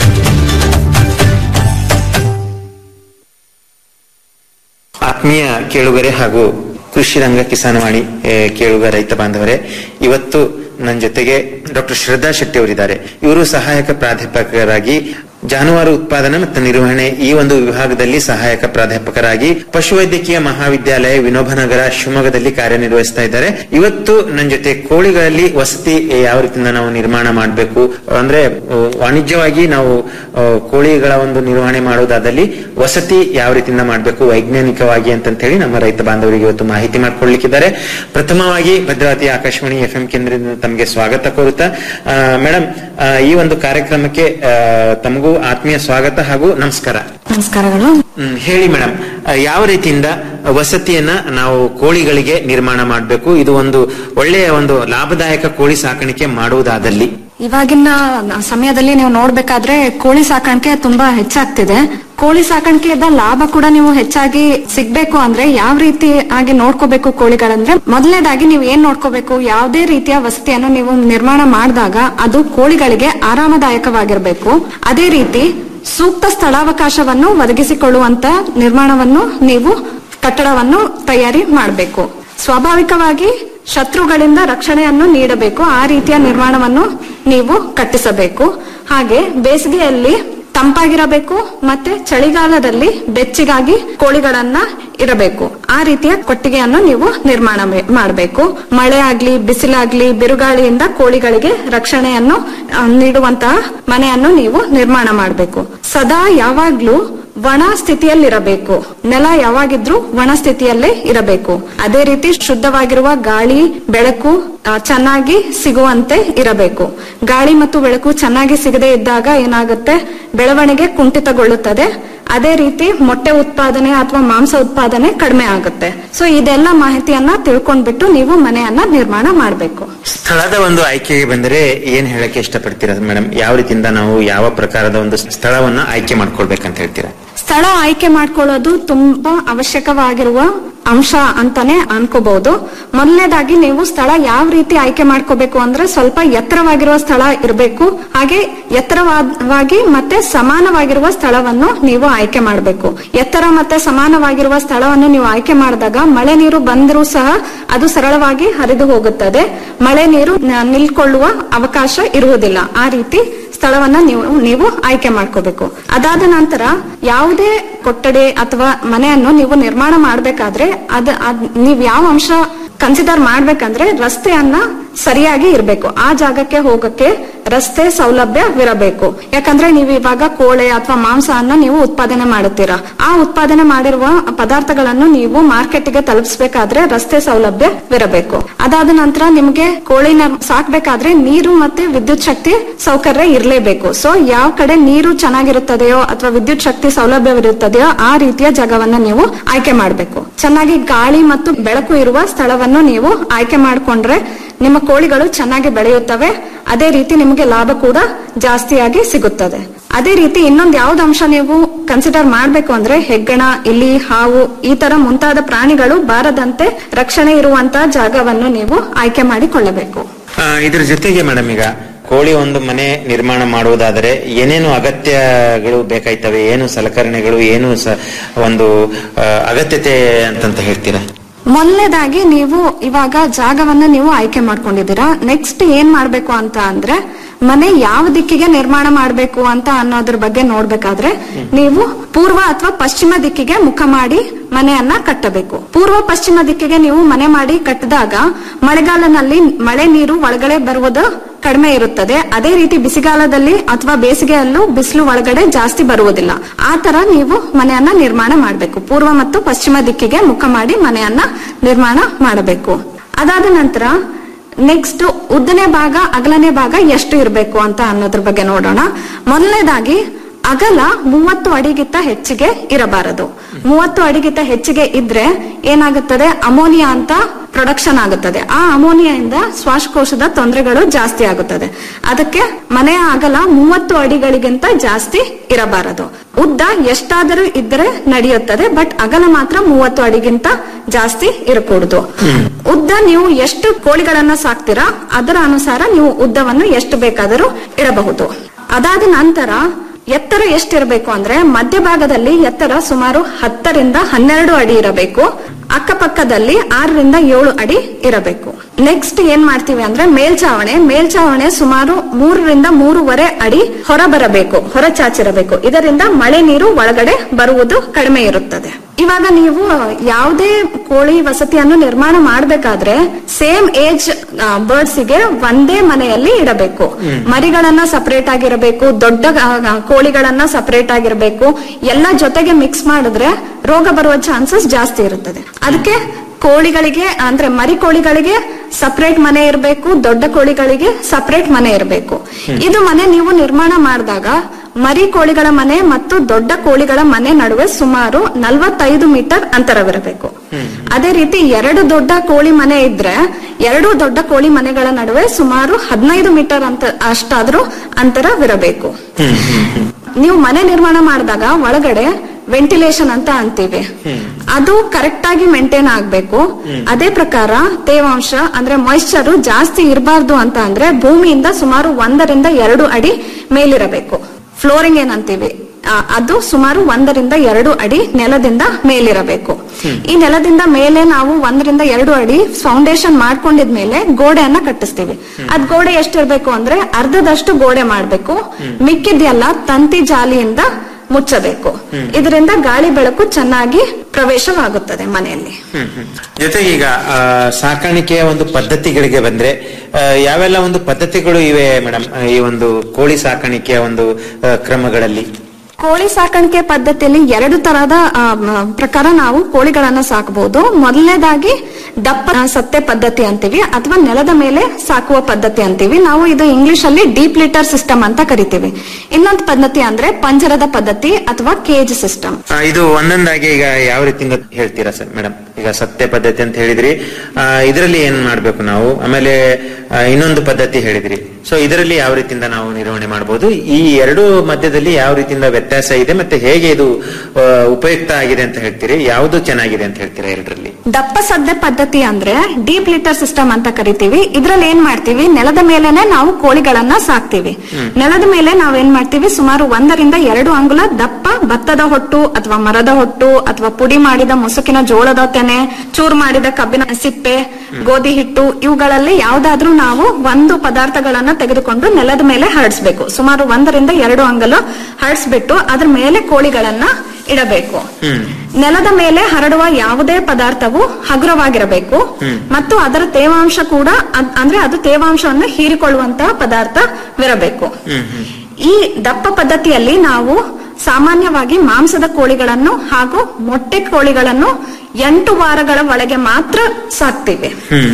ಆತ್ಮೀಯ ಕೇಳುಗರೆ ಹಾಗೂ ಕೃಷಿ ರಂಗ ಕಿಸಾನವಾಣಿ ಏ, ಕೇಳುಗ ರೈತ ಬಾಂಧವರೇ ಇವತ್ತು ನನ್ನ ಜೊತೆಗೆ ಡಾಕ್ಟರ್ ಶ್ರದ್ಧಾ ಶೆಟ್ಟಿ ಅವರಿದ್ದಾರೆ ಇವರು ಸಹಾಯಕ ಪ್ರಾಧ್ಯಾಪಕರಾಗಿ ಜಾನುವಾರು ಉತ್ಪಾದನೆ ಮತ್ತು ನಿರ್ವಹಣೆ ಈ ಒಂದು ವಿಭಾಗದಲ್ಲಿ ಸಹಾಯಕ ಪ್ರಾಧ್ಯಾಪಕರಾಗಿ ಪಶುವೈದ್ಯಕೀಯ ಮಹಾವಿದ್ಯಾಲಯ ವಿನೋಬನಗರ ಶಿವಮೊಗ್ಗದಲ್ಲಿ ಕಾರ್ಯನಿರ್ವಹಿಸ್ತಾ ಇದ್ದಾರೆ ಇವತ್ತು ನನ್ನ ಜೊತೆ ಕೋಳಿಗಳಲ್ಲಿ ವಸತಿ ಯಾವ ರೀತಿಯಿಂದ ನಾವು ನಿರ್ಮಾಣ ಮಾಡಬೇಕು ಅಂದ್ರೆ ಆ, ವಾಣಿಜ್ಯವಾಗಿ ನಾವು ಆ, ಕೋಳಿಗಳ ಒಂದು ನಿರ್ವಹಣೆ ಮಾಡುವುದಾದಲ್ಲಿ ವಸತಿ ಯಾವ ರೀತಿಯಿಂದ ಮಾಡಬೇಕು ವೈಜ್ಞಾನಿಕವಾಗಿ ಅಂತಂತ ಹೇಳಿ ನಮ್ಮ ರೈತ ಬಾಂಧವರಿಗೆ ಇವತ್ತು ಮಾಹಿತಿ ಮಾಡ್ಕೊಳ್ಳಿಕ್ಕಿದ್ದಾರೆ ಪ್ರಥಮವಾಗಿ ಭದ್ರಾವತಿ ಆಕಾಶವಾಣಿ ಎಫ್ ಎಂ ಕೇಂದ್ರದಿಂದ ತಮಗೆ ಸ್ವಾಗತ ಕೋರುತ್ತಾ ಮೇಡಮ್ ಈ ಒಂದು ಕಾರ್ಯಕ್ರಮಕ್ಕೆ ಆ, ತಮಗೂ ಆತ್ಮೀಯ ಸ್ವಾಗತ ಹಾಗೂ ನಮಸ್ಕಾರ ನಮಸ್ಕಾರಗಳು ಹ್ಮ್, ಹೇಳಿ ಮೇಡಮ್ ಯಾವ ರೀತಿಯಿಂದ ವಸತಿಯನ್ನ ನಾವು ಕೋಳಿಗಳಿಗೆ ನಿರ್ಮಾಣ ಮಾಡಬೇಕು ಇದು ಒಂದು ಒಳ್ಳೆಯ ಒಂದು ಲಾಭದಾಯಕ ಕೋಳಿ ಸಾಕಾಣಿಕೆ ಮಾಡುವುದಾದಲ್ಲಿ ಇವಾಗಿನ ಸಮಯದಲ್ಲಿ ನೀವು ನೋಡ್ಬೇಕಾದ್ರೆ ಕೋಳಿ ಸಾಕಾಣಿಕೆ ತುಂಬಾ ಹೆಚ್ಚಾಗ್ತಿದೆ ಕೋಳಿ ಸಾಕಾಣಿಕೆಯಿಂದ ಲಾಭ ಕೂಡ ನೀವು ಹೆಚ್ಚಾಗಿ ಸಿಗ್ಬೇಕು ಅಂದ್ರೆ ಯಾವ ರೀತಿ ಆಗಿ ನೋಡ್ಕೋಬೇಕು ಕೋಳಿಗಳಂದ್ರೆ ಮೊದಲನೇದಾಗಿ ನೀವು ಏನ್ ನೋಡ್ಕೋಬೇಕು ಯಾವುದೇ ರೀತಿಯ ವಸತಿಯನ್ನು ನೀವು ನಿರ್ಮಾಣ ಮಾಡಿದಾಗ ಅದು ಕೋಳಿಗಳಿಗೆ ಆರಾಮದಾಯಕವಾಗಿರ್ಬೇಕು ಅದೇ ರೀತಿ ಸೂಕ್ತ ಸ್ಥಳಾವಕಾಶವನ್ನು ಒದಗಿಸಿಕೊಳ್ಳುವಂತ ನಿರ್ಮಾಣವನ್ನು ನೀವು ಕಟ್ಟಡವನ್ನು ತಯಾರಿ ಮಾಡಬೇಕು ಸ್ವಾಭಾವಿಕವಾಗಿ ಶತ್ರುಗಳಿಂದ ರಕ್ಷಣೆಯನ್ನು ನೀಡಬೇಕು ಆ ರೀತಿಯ ನಿರ್ಮಾಣವನ್ನು ನೀವು ಕಟ್ಟಿಸಬೇಕು ಹಾಗೆ ಬೇಸಿಗೆಯಲ್ಲಿ ತಂಪಾಗಿರಬೇಕು ಮತ್ತೆ ಚಳಿಗಾಲದಲ್ಲಿ ಬೆಚ್ಚಗಾಗಿ ಕೋಳಿಗಳನ್ನ ಇರಬೇಕು ಆ ರೀತಿಯ ಕೊಟ್ಟಿಗೆಯನ್ನು ನೀವು ನಿರ್ಮಾಣ ಮಾಡಬೇಕು ಮಳೆ ಆಗ್ಲಿ ಬಿಸಿಲಾಗ್ಲಿ ಬಿರುಗಾಳಿಯಿಂದ ಕೋಳಿಗಳಿಗೆ ರಕ್ಷಣೆಯನ್ನು ಆ, ನೀಡುವಂತಹ ಮನೆಯನ್ನು ನೀವು ನಿರ್ಮಾಣ ಮಾಡಬೇಕು ಸದಾ ಯಾವಾಗ್ಲೂ ಒಣ ಸ್ಥಿತಿಯಲ್ಲಿರಬೇಕು ನೆಲ ಯಾವಾಗಿದ್ರೂ ಒಣ ಸ್ಥಿತಿಯಲ್ಲೇ ಇರಬೇಕು ಅದೇ ರೀತಿ ಶುದ್ಧವಾಗಿರುವ ಗಾಳಿ ಬೆಳಕು ಆ, ಚೆನ್ನಾಗಿ ಸಿಗುವಂತೆ ಇರಬೇಕು ಗಾಳಿ ಮತ್ತು ಬೆಳಕು ಚೆನ್ನಾಗಿ ಸಿಗದೇ ಇದ್ದಾಗ ಏನಾಗುತ್ತೆ ಬೆಳವಣಿಗೆ ಕುಂಠಿತಗೊಳ್ಳುತ್ತದೆ ಅದೇ ರೀತಿ ಮೊಟ್ಟೆ ಉತ್ಪಾದನೆ ಅಥವಾ ಮಾಂಸ ಉತ್ಪಾದನೆ ಕಡಿಮೆ ಆಗುತ್ತೆ ಸೊ ಇದೆಲ್ಲ ಮಾಹಿತಿಯನ್ನ ತಿಳ್ಕೊಂಡ್ಬಿಟ್ಟು ನೀವು ಮನೆಯನ್ನ ನಿರ್ಮಾಣ ಮಾಡಬೇಕು ಸ್ಥಳದ ಒಂದು ಆಯ್ಕೆಗೆ ಬಂದರೆ ಏನ್ ಹೇಳಕ್ಕೆ ಇಷ್ಟಪಡ್ತೀರಾ ಮೇಡಮ್ ಯಾವ ರೀತಿಯಿಂದ ನಾವು ಯಾವ ಪ್ರಕಾರದ ಒಂದು ಸ್ಥಳವನ್ನ ಆಯ್ಕೆ ಮಾಡ್ಕೊಳ್ಬೇಕಂತ ಹೇಳ್ತೀರಾ ಸ್ಥಳ ಆಯ್ಕೆ ಮಾಡ್ಕೊಳ್ಳೋದು ತುಂಬಾ ಅವಶ್ಯಕವಾಗಿರುವ ಅಂಶ ಅಂತಾನೆ ಅನ್ಕೋಬಹುದು ಮೊದಲನೇದಾಗಿ ನೀವು ಸ್ಥಳ ಯಾವ ರೀತಿ ಆಯ್ಕೆ ಮಾಡ್ಕೋಬೇಕು ಅಂದ್ರೆ ಸ್ವಲ್ಪ ಎತ್ತರವಾಗಿರುವ ಸ್ಥಳ ಇರಬೇಕು ಹಾಗೆ ಎತ್ತರವಾಗಿ ಮತ್ತೆ ಸಮಾನವಾಗಿರುವ ಸ್ಥಳವನ್ನು ನೀವು ಆಯ್ಕೆ ಮಾಡಬೇಕು ಎತ್ತರ ಮತ್ತೆ ಸಮಾನವಾಗಿರುವ ಸ್ಥಳವನ್ನು ನೀವು ಆಯ್ಕೆ ಮಾಡಿದಾಗ ಮಳೆ ನೀರು ಬಂದರೂ ಸಹ ಅದು ಸರಳವಾಗಿ ಹರಿದು ಹೋಗುತ್ತದೆ ಮಳೆ ನೀರು ನ- ನಿಲ್ಕೊಳ್ಳುವ ಅವಕಾಶ ಇರುವುದಿಲ್ಲ ಆ ರೀತಿ ಸ್ಥಳವನ್ನ ನೀವು ನೀವು ಆಯ್ಕೆ ಮಾಡ್ಕೋಬೇಕು ಅದಾದ ನಂತರ ಯಾವುದೇ ಕೊಠಡಿ ಅಥವಾ ಮನೆಯನ್ನು ನೀವು ನಿರ್ಮಾಣ ಮಾಡ್ಬೇಕಾದ್ರೆ ಅದ ಅದ್ ನೀವ್ ಯಾವ ಅಂಶ ಕನ್ಸಿಡರ್ ಮಾಡ್ಬೇಕಂದ್ರೆ ರಸ್ತೆಯನ್ನ ಸರಿಯಾಗಿ ಇರಬೇಕು ಆ ಜಾಗಕ್ಕೆ ಹೋಗಕ್ಕೆ ರಸ್ತೆ ಸೌಲಭ್ಯವಿರಬೇಕು ಯಾಕಂದ್ರೆ ನೀವು ಇವಾಗ ಕೋಳೆ ಅಥವಾ ಮಾಂಸವನ್ನ ನೀವು ಉತ್ಪಾದನೆ ಮಾಡುತ್ತೀರಾ ಆ ಉತ್ಪಾದನೆ ಮಾಡಿರುವ ಪದಾರ್ಥಗಳನ್ನು ನೀವು ಮಾರ್ಕೆಟ್ಗೆ ತಲುಪಿಸಬೇಕಾದ್ರೆ ರಸ್ತೆ ಸೌಲಭ್ಯವಿರಬೇಕು ಅದಾದ ನಂತರ ನಿಮ್ಗೆ ಕೋಳಿನ ಸಾಕ್ಬೇಕಾದ್ರೆ ನೀರು ಮತ್ತೆ ವಿದ್ಯುತ್ ಶಕ್ತಿ ಸೌಕರ್ಯ ಇರಲೇಬೇಕು ಸೊ ಯಾವ ಕಡೆ ನೀರು ಚೆನ್ನಾಗಿರುತ್ತದೆಯೋ ಅಥವಾ ವಿದ್ಯುತ್ ಶಕ್ತಿ ಸೌಲಭ್ಯವಿರುತ್ತದೆಯೋ ಆ ರೀತಿಯ ಜಾಗವನ್ನ ನೀವು ಆಯ್ಕೆ ಮಾಡಬೇಕು ಚೆನ್ನಾಗಿ ಗಾಳಿ ಮತ್ತು ಬೆಳಕು ಇರುವ ಸ್ಥಳವನ್ನು ನೀವು ಆಯ್ಕೆ ಮಾಡಿಕೊಂಡ್ರೆ ನಿಮ್ಮ ಕೋಳಿಗಳು ಚೆನ್ನಾಗಿ ಬೆಳೆಯುತ್ತವೆ ಅದೇ ರೀತಿ ನಿಮಗೆ ಲಾಭ ಕೂಡ ಜಾಸ್ತಿಯಾಗಿ ಸಿಗುತ್ತದೆ ಅದೇ ರೀತಿ ಇನ್ನೊಂದು ಯಾವ್ದು ಅಂಶ ನೀವು ಕನ್ಸಿಡರ್ ಮಾಡ್ಬೇಕು ಅಂದ್ರೆ ಹೆಗ್ಗಣ ಇಲಿ ಹಾವು ಈ ತರ ಮುಂತಾದ ಪ್ರಾಣಿಗಳು ಬಾರದಂತೆ ರಕ್ಷಣೆ ಇರುವಂತಹ ಜಾಗವನ್ನು ನೀವು ಆಯ್ಕೆ ಮಾಡಿಕೊಳ್ಳಬೇಕು ಆ, ಇದ್ರ ಜೊತೆಗೆ ಮೇಡಮ್ ಈಗ ಕೋಳಿ ಒಂದು ಮನೆ ನಿರ್ಮಾಣ ಮಾಡುವುದಾದರೆ ಏನೇನು ಅಗತ್ಯಗಳು ಬೇಕಾಯ್ತವೆ ಏನು ಸಲಕರಣೆಗಳು ಏನು ಸ- ಒಂದು ಆ, ಅಗತ್ಯತೆ ಅಂತಂತ ಹೇಳ್ತೀರಾ ಮೊದಲನೇದಾಗಿ ನೀವು ಇವಾಗ ಜಾಗವನ್ನ ನೀವು ಆಯ್ಕೆ ಮಾಡ್ಕೊಂಡಿದ್ದೀರಾ ನೆಕ್ಸ್ಟ್ ಏನ್ ಮಾಡ್ಬೇಕು ಅಂತ ಅಂದ್ರೆ ಮನೆ ಯಾವ ದಿಕ್ಕಿಗೆ ನಿರ್ಮಾಣ ಮಾಡಬೇಕು ಅಂತ ಅನ್ನೋದ್ರ ಬಗ್ಗೆ ನೋಡ್ಬೇಕಾದ್ರೆ ನೀವು ಪೂರ್ವ ಅಥವಾ ಪಶ್ಚಿಮ ದಿಕ್ಕಿಗೆ ಮುಖ ಮಾಡಿ ಮನೆಯನ್ನ ಕಟ್ಟಬೇಕು ಪೂರ್ವ ಪಶ್ಚಿಮ ದಿಕ್ಕಿಗೆ ನೀವು ಮನೆ ಮಾಡಿ ಕಟ್ಟಿದಾಗ ಮಳೆಗಾಲನಲ್ಲಿ ಮಳೆ ನೀರು ಒಳಗಡೆ ಬರುವುದು ಕಡಿಮೆ ಇರುತ್ತದೆ ಅದೇ ರೀತಿ ಬಿಸಿಗಾಲದಲ್ಲಿ ಅಥವಾ ಬೇಸಿಗೆಯಲ್ಲೂ ಬಿಸಿಲು ಒಳಗಡೆ ಜಾಸ್ತಿ ಬರುವುದಿಲ್ಲ ಆ ತರ ನೀವು ಮನೆಯನ್ನ ನಿರ್ಮಾಣ ಮಾಡಬೇಕು ಪೂರ್ವ ಮತ್ತು ಪಶ್ಚಿಮ ದಿಕ್ಕಿಗೆ ಮುಖ ಮಾಡಿ ಮನೆಯನ್ನ ನಿರ್ಮಾಣ ಮಾಡಬೇಕು ಅದಾದ ನಂತರ ನೆಕ್ಸ್ಟ್ ಉದ್ದನೇ ಭಾಗ ಅಗಲನೇ ಭಾಗ ಎಷ್ಟು ಇರಬೇಕು ಅಂತ ಅನ್ನೋದ್ರ ಬಗ್ಗೆ ನೋಡೋಣ ಮೊದಲನೇದಾಗಿ ಅಗಲ ಮೂವತ್ತು ಅಡಿಗಿಂತ ಹೆಚ್ಚಿಗೆ ಇರಬಾರದು ಮೂವತ್ತು ಅಡಿಗಿಂತ ಹೆಚ್ಚಿಗೆ ಇದ್ರೆ ಏನಾಗುತ್ತದೆ ಅಮೋನಿಯಾ ಅಂತ ಪ್ರೊಡಕ್ಷನ್ ಆಗುತ್ತದೆ ಆ ಅಮೋನಿಯಾದಿಂದ ಶ್ವಾಸಕೋಶದ ತೊಂದರೆಗಳು ಜಾಸ್ತಿ ಆಗುತ್ತದೆ ಅದಕ್ಕೆ ಮನೆಯ ಅಗಲ ಮೂವತ್ತು ಅಡಿಗಳಿಗಿಂತ ಜಾಸ್ತಿ ಇರಬಾರದು ಉದ್ದ ಎಷ್ಟಾದರೂ ಇದ್ರೆ ನಡೆಯುತ್ತದೆ ಬಟ್ ಅಗಲ ಮಾತ್ರ ಮೂವತ್ತು ಅಡಿಗಿಂತ ಜಾಸ್ತಿ ಇರಕೂಡದು ಉದ್ದ ನೀವು ಎಷ್ಟು ಕೋಳಿಗಳನ್ನ ಸಾಕ್ತೀರಾ ಅದರ ಅನುಸಾರ ನೀವು ಉದ್ದವನ್ನು ಎಷ್ಟು ಬೇಕಾದರೂ ಇಡಬಹುದು ಅದಾದ ನಂತರ ಎತ್ತರ ಎಷ್ಟಿರಬೇಕು ಅಂದ್ರೆ ಮಧ್ಯಭಾಗದಲ್ಲಿ ಎತ್ತರ ಸುಮಾರು ಹತ್ತರಿಂದ ಹನ್ನೆರಡು ಅಡಿ ಇರಬೇಕು ಅಕ್ಕಪಕ್ಕದಲ್ಲಿ ಆರರಿಂದ ಏಳು ಅಡಿ ಇರಬೇಕು ನೆಕ್ಸ್ಟ್ ಏನ್ ಮಾಡ್ತೀವಿ ಅಂದ್ರೆ ಮೇಲ್ಚಾವಣೆ ಮೇಲ್ಚಾವಣೆ ಸುಮಾರು ಮೂರರಿಂದ ಮೂರುವರೆ ಅಡಿ ಹೊರ ಬರಬೇಕು ಹೊರ ಚಾಚಿರಬೇಕು ಇದರಿಂದ ಮಳೆ ನೀರು ಒಳಗಡೆ ಬರುವುದು ಕಡಿಮೆ ಇರುತ್ತದೆ ಇವಾಗ ನೀವು ಯಾವುದೇ ಕೋಳಿ ವಸತಿಯನ್ನು ನಿರ್ಮಾಣ ಮಾಡಬೇಕಾದ್ರೆ ಸೇಮ್ ಏಜ್ ಬರ್ಡ್ಸ್ ಗೆ ಒಂದೇ ಮನೆಯಲ್ಲಿ ಇಡಬೇಕು ಮರಿಗಳನ್ನ ಸಪರೇಟ್ ಆಗಿರಬೇಕು ದೊಡ್ಡ ಆ, ಕೋಳಿಗಳನ್ನ ಸಪರೇಟ್ ಆಗಿರಬೇಕು ಎಲ್ಲ ಜೊತೆಗೆ ಮಿಕ್ಸ್ ಮಾಡಿದ್ರೆ ರೋಗ ಬರುವ ಚಾನ್ಸಸ್ ಜಾಸ್ತಿ ಇರುತ್ತದೆ ಅದಕ್ಕೆ ಕೋಳಿಗಳಿಗೆ ಅಂದ್ರೆ ಮರಿ ಕೋಳಿಗಳಿಗೆ ಸಪರೇಟ್ ಮನೆ ಇರಬೇಕು ದೊಡ್ಡ ಕೋಳಿಗಳಿಗೆ ಸಪರೇಟ್ ಮನೆ ಇರಬೇಕು ಇದು ಮನೆ ನೀವು ನಿರ್ಮಾಣ ಮಾಡಿದಾಗ ಮರಿ ಕೋಳಿಗಳ ಮನೆ ಮತ್ತು ದೊಡ್ಡ ಕೋಳಿಗಳ ಮನೆ ನಡುವೆ ಸುಮಾರು ನಲವತ್ತೈದು ಮೀಟರ್ ಅಂತರವಿರಬೇಕು ಅದೇ ರೀತಿ ಎರಡು ದೊಡ್ಡ ಕೋಳಿ ಮನೆ ಇದ್ರೆ ಎರಡು ದೊಡ್ಡ ಕೋಳಿ ಮನೆಗಳ ನಡುವೆ ಸುಮಾರು ಹದಿನೈದು ಮೀಟರ್ ಅಂತ ಅಷ್ಟಾದ್ರೂ ಅಂತರವಿರಬೇಕು ನೀವು ಮನೆ ನಿರ್ಮಾಣ ಮಾಡಿದಾಗ ಒಳಗಡೆ ವೆಂಟಿಲೇಷನ್ ಅಂತ ಅಂತೀವಿ ಅದು ಕರೆಕ್ಟ್ ಆಗಿ ಮೇಂಟೈನ್ ಆಗ್ಬೇಕು ಅದೇ ಪ್ರಕಾರ ತೇವಾಂಶ ಅಂದ್ರೆ ಮಾಯಿಶ್ಚರ್ ಜಾಸ್ತಿ ಇರಬಾರ್ದು ಅಂತ ಅಂದ್ರೆ ಭೂಮಿಯಿಂದ ಸುಮಾರು ಒಂದರಿಂದ ಎರಡು ಅಡಿ ಮೇಲಿರಬೇಕು ಫ್ಲೋರಿಂಗ್ ಏನಂತೀವಿ ಆ, ಅದು ಸುಮಾರು ಒಂದರಿಂದ ಎರಡು ಅಡಿ ನೆಲದಿಂದ ಮೇಲಿರಬೇಕು ಈ ನೆಲದಿಂದ ಮೇಲೆ ನಾವು ಒಂದರಿಂದ ಎರಡು ಅಡಿ ಫೌಂಡೇಶನ್ ಮಾಡ್ಕೊಂಡಿದ್ಮೇಲೆ ಗೋಡೆಯನ್ನ ಕಟ್ಟಿಸ್ತೀವಿ ಅದ್ ಗೋಡೆ ಎಷ್ಟಿರ್ಬೇಕು ಅಂದ್ರೆ ಅರ್ಧದಷ್ಟು ಗೋಡೆ ಮಾಡ್ಬೇಕು ಮಿಕ್ಕಿದೆಲ್ಲ ತಂತಿ ಜಾಲಿಯಿಂದ ಮುಚ್ಚಬೇಕು ಇದರಿಂದ ಗಾಳಿ ಬೆಳಕು ಚೆನ್ನಾಗಿ ಪ್ರವೇಶವಾಗುತ್ತದೆ ಮನೆಯಲ್ಲಿ ಹ್ಮ್, ಹ್ಮ್. ಜೊತೆಗೆ ಈಗ ಆ, ಸಾಕಾಣಿಕೆಯ ಒಂದು ಪದ್ಧತಿಗಳಿಗೆ ಬಂದ್ರೆ ಆ, ಯಾವೆಲ್ಲ ಒಂದು ಪದ್ಧತಿಗಳು ಇವೆ ಮೇಡಮ್ ಈ ಒಂದು ಕೋಳಿ ಸಾಕಾಣಿಕೆಯ ಒಂದು ಆ, ಕ್ರಮಗಳಲ್ಲಿ ಕೋಳಿ ಸಾಕಾಣಿಕೆ ಪದ್ಧತಿಯಲ್ಲಿ ಎರಡು ತರಹದ ಆ, ಮ, ಪ್ರಕಾರ ನಾವು ಕೋಳಿಗಳನ್ನ ಸಾಕಬಹುದು ಮೊದಲನೇದಾಗಿ ದಪ್ಪ ಆ, ಸತ್ತೆ ಪದ್ಧತಿ ಅಂತೀವಿ ಅಥವಾ ನೆಲದ ಮೇಲೆ ಸಾಕುವ ಪದ್ಧತಿ ಅಂತೀವಿ ನಾವು ಇದು ಇಂಗ್ಲಿಷ್ ಅಲ್ಲಿ ಡೀಪ್ ಲೀಟರ್ ಸಿಸ್ಟಮ್ ಅಂತ ಕರಿತೀವಿ ಇನ್ನೊಂದು ಪದ್ಧತಿ ಅಂದ್ರೆ ಪಂಜರದ ಪದ್ಧತಿ ಅಥವಾ ಕೇಜ್ ಸಿಸ್ಟಮ್ ಆ, ಇದು ಒಂದೊಂದಾಗಿ ಈಗ ಯಾವ ರೀತಿಯಿಂದ ಹೇಳ್ತೀರಾ ಸರ್ ಮೇಡಮ್ ಈಗ ಸತ್ಯ ಪದ್ಧತಿ ಅಂತ ಹೇಳಿದ್ರಿ ಇದರಲ್ಲಿ ಏನ್ ಮಾಡ್ಬೇಕು ನಾವು ಆಮೇಲೆ ಆ, ಇನ್ನೊಂದು ಪದ್ಧತಿ ಹೇಳಿದ್ರಿ ಸೊ ಇದರಲ್ಲಿ ಯಾವ ರೀತಿಯಿಂದ ನಾವು ನಿರ್ವಹಣೆ ಮಾಡಬಹುದು ಈ ಎರಡು ಮಧ್ಯದಲ್ಲಿ ಯಾವ ರೀತಿಯಿಂದ ವ್ಯತ್ಯಾಸ ಇದೆ ಮತ್ತೆ ಹೇಗೆ ಇದು ಆ, ಉಪಯುಕ್ತ ಆಗಿದೆ ಅಂತ ಹೇಳ್ತೀರಿ ಯಾವುದು ಚೆನ್ನಾಗಿದೆ ಅಂತ ಹೇಳ್ತೀರಾ ಎರಡರಲ್ಲಿ ದಪ್ಪ ಸದ್ದೆ ಪದ್ಧತಿ ಅಂದ್ರೆ ಡೀಪ್ ಲೀಟರ್ ಸಿಸ್ಟಮ್ ಅಂತ ಕರಿತೀವಿ ಇದ್ರಲ್ಲಿ ಏನ್ ಮಾಡ್ತೀವಿ ನೆಲದ ಮೇಲೆನೆ ನಾವು ಕೋಳಿಗಳನ್ನ ಸಾಕ್ತಿವಿ ನೆಲದ ಮೇಲೆ ನಾವ್ ಏನ್ ಮಾಡ್ತೀವಿ ಸುಮಾರು ಒಂದರಿಂದ ಎರಡು ಅಂಗುಲ ದಪ್ಪ ಭತ್ತದ ಹೊಟ್ಟು ಅಥವಾ ಮರದ ಹೊಟ್ಟು ಅಥವಾ ಪುಡಿ ಮಾಡಿದ ಮುಸುಕಿನ ಜೋಳದ ತೆನೆ ಚೂರ್ ಮಾಡಿದ ಕಬ್ಬಿನ ಸಿಪ್ಪೆ ಗೋಧಿ ಹಿಟ್ಟು ಇವುಗಳಲ್ಲಿ ಯಾವ್ದಾದ್ರೂ ನಾವು ಒಂದು ಪದಾರ್ಥಗಳನ್ನ ತೆಗೆದುಕೊಂಡು ನೆಲದ ಮೇಲೆ ಹರಡಿಸ್ಬೇಕು ಸುಮಾರು ಒಂದರಿಂದ ಎರಡು ಅಂಗಲ ಹರಡಿಸ್ಬಿಟ್ಟು ಅದ್ರ ಮೇಲೆ ಕೋಳಿಗಳನ್ನ ಇಡಬೇಕು ನೆಲದ ಮೇಲೆ ಹರಡುವ ಯಾವುದೇ ಪದಾರ್ಥವು ಹಗುರವಾಗಿರಬೇಕು ಮತ್ತು ಅದರ ತೇವಾಂಶ ಕೂಡ ಅದ್- ಅಂದ್ರೆ ಅದು ತೇವಾಂಶವನ್ನು ಹೀರಿಕೊಳ್ಳುವಂತಹ ಪದಾರ್ಥವಿರಬೇಕು ಈ ದಪ್ಪ ಪದ್ಧತಿಯಲ್ಲಿ ನಾವು ಸಾಮಾನ್ಯವಾಗಿ ಮಾಂಸದ ಕೋಳಿಗಳನ್ನು ಹಾಗೂ ಮೊಟ್ಟೆ ಕೋಳಿಗಳನ್ನು ಎಂಟು ವಾರಗಳ ಒಳಗೆ ಮಾತ್ರ ಸಾಕ್ತಿವಿ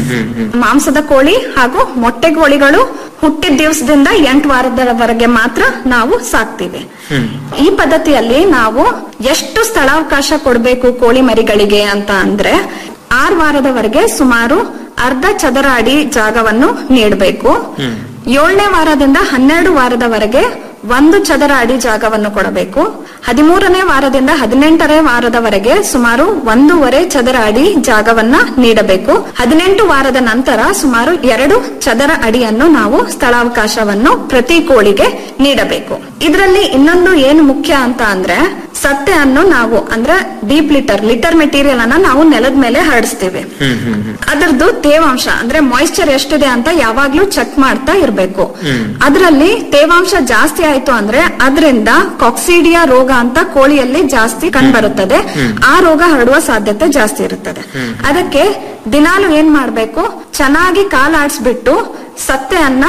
ಮಾಂಸದ ಕೋಳಿ ಹಾಗೂ ಮೊಟ್ಟೆ ಕೋಳಿಗಳು ಹುಟ್ಟಿದ ದಿವಸದಿಂದ ಎಂಟು ವಾರದವರೆಗೆ ಮಾತ್ರ ನಾವು ಸಾಕ್ತಿವಿ ಈ ಪದ್ಧತಿಯಲ್ಲಿ ನಾವು ಎಷ್ಟು ಸ್ಥಳಾವಕಾಶ ಕೊಡಬೇಕು ಕೋಳಿ ಮರಿಗಳಿಗೆ ಅಂತ ಅಂದ್ರೆ ಆರು ವಾರದವರೆಗೆ ಸುಮಾರು ಅರ್ಧ ಚದರ ಅಡಿ ಜಾಗವನ್ನು ನೀಡಬೇಕು ಏಳನೇ ವಾರದಿಂದ ಹನ್ನೆರಡು ವಾರದವರೆಗೆ ಒಂದು ಚದರ ಅಡಿ ಜಾಗವನ್ನು ಕೊಡಬೇಕು ಹದಿಮೂರನೇ ವಾರದಿಂದ ಹದಿನೆಂಟನೇ ವಾರದವರೆಗೆ ಸುಮಾರು ಒಂದೂವರೆ ಚದರ ಅಡಿ ಜಾಗವನ್ನ ನೀಡಬೇಕು ಹದಿನೆಂಟು ವಾರದ ನಂತರ ಸುಮಾರು ಎರಡು ಚದರ ಅಡಿಯನ್ನು ನಾವು ಸ್ಥಳಾವಕಾಶವನ್ನು ಪ್ರತಿ ಕೋಳಿಗೆ ನೀಡಬೇಕು ಇದರಲ್ಲಿ ಇನ್ನೊಂದು ಏನು ಮುಖ್ಯ ಅಂತ ಅಂದ್ರೆ ಸತ್ತೆಯನ್ನು ನಾವು ಅಂದ್ರೆ ಡೀಪ್ ಲಿಟರ್ ಲಿಟರ್ ಮೆಟೀರಿಯಲ್ ಅನ್ನ ನಾವು ನೆಲದ ಮೇಲೆ ಹರಡಿಸ್ತೀವಿ ಅದರದ್ದು ತೇವಾಂಶ ಅಂದ್ರೆ ಮಾಯಿಶ್ಚರ್ ಎಷ್ಟಿದೆ ಅಂತ ಯಾವಾಗ್ಲೂ ಚೆಕ್ ಮಾಡ್ತಾ ಇರ್ಬೇಕು ಅದರಲ್ಲಿ ತೇವಾಂಶ ಜಾಸ್ತಿ ಆಯ್ತು ಅಂದ್ರೆ ಅದರಿಂದ ಕಾಕ್ಸಿಡಿಯಾ ರೋಗ ಅಂತ ಕೋಳಿಯಲ್ಲಿ ಜಾಸ್ತಿ ಕಂಡುಬರುತ್ತದೆ ಆ ರೋಗ ಹರಡುವ ಸಾಧ್ಯತೆ ಜಾಸ್ತಿ ಇರುತ್ತದೆ ಅದಕ್ಕೆ ದಿನಾಲು ಏನ್ ಮಾಡ್ಬೇಕು ಚೆನ್ನಾಗಿ ಕಾಲಾಡಿಸ್ಬಿಟ್ಟು ಸತ್ತೆಯನ್ನ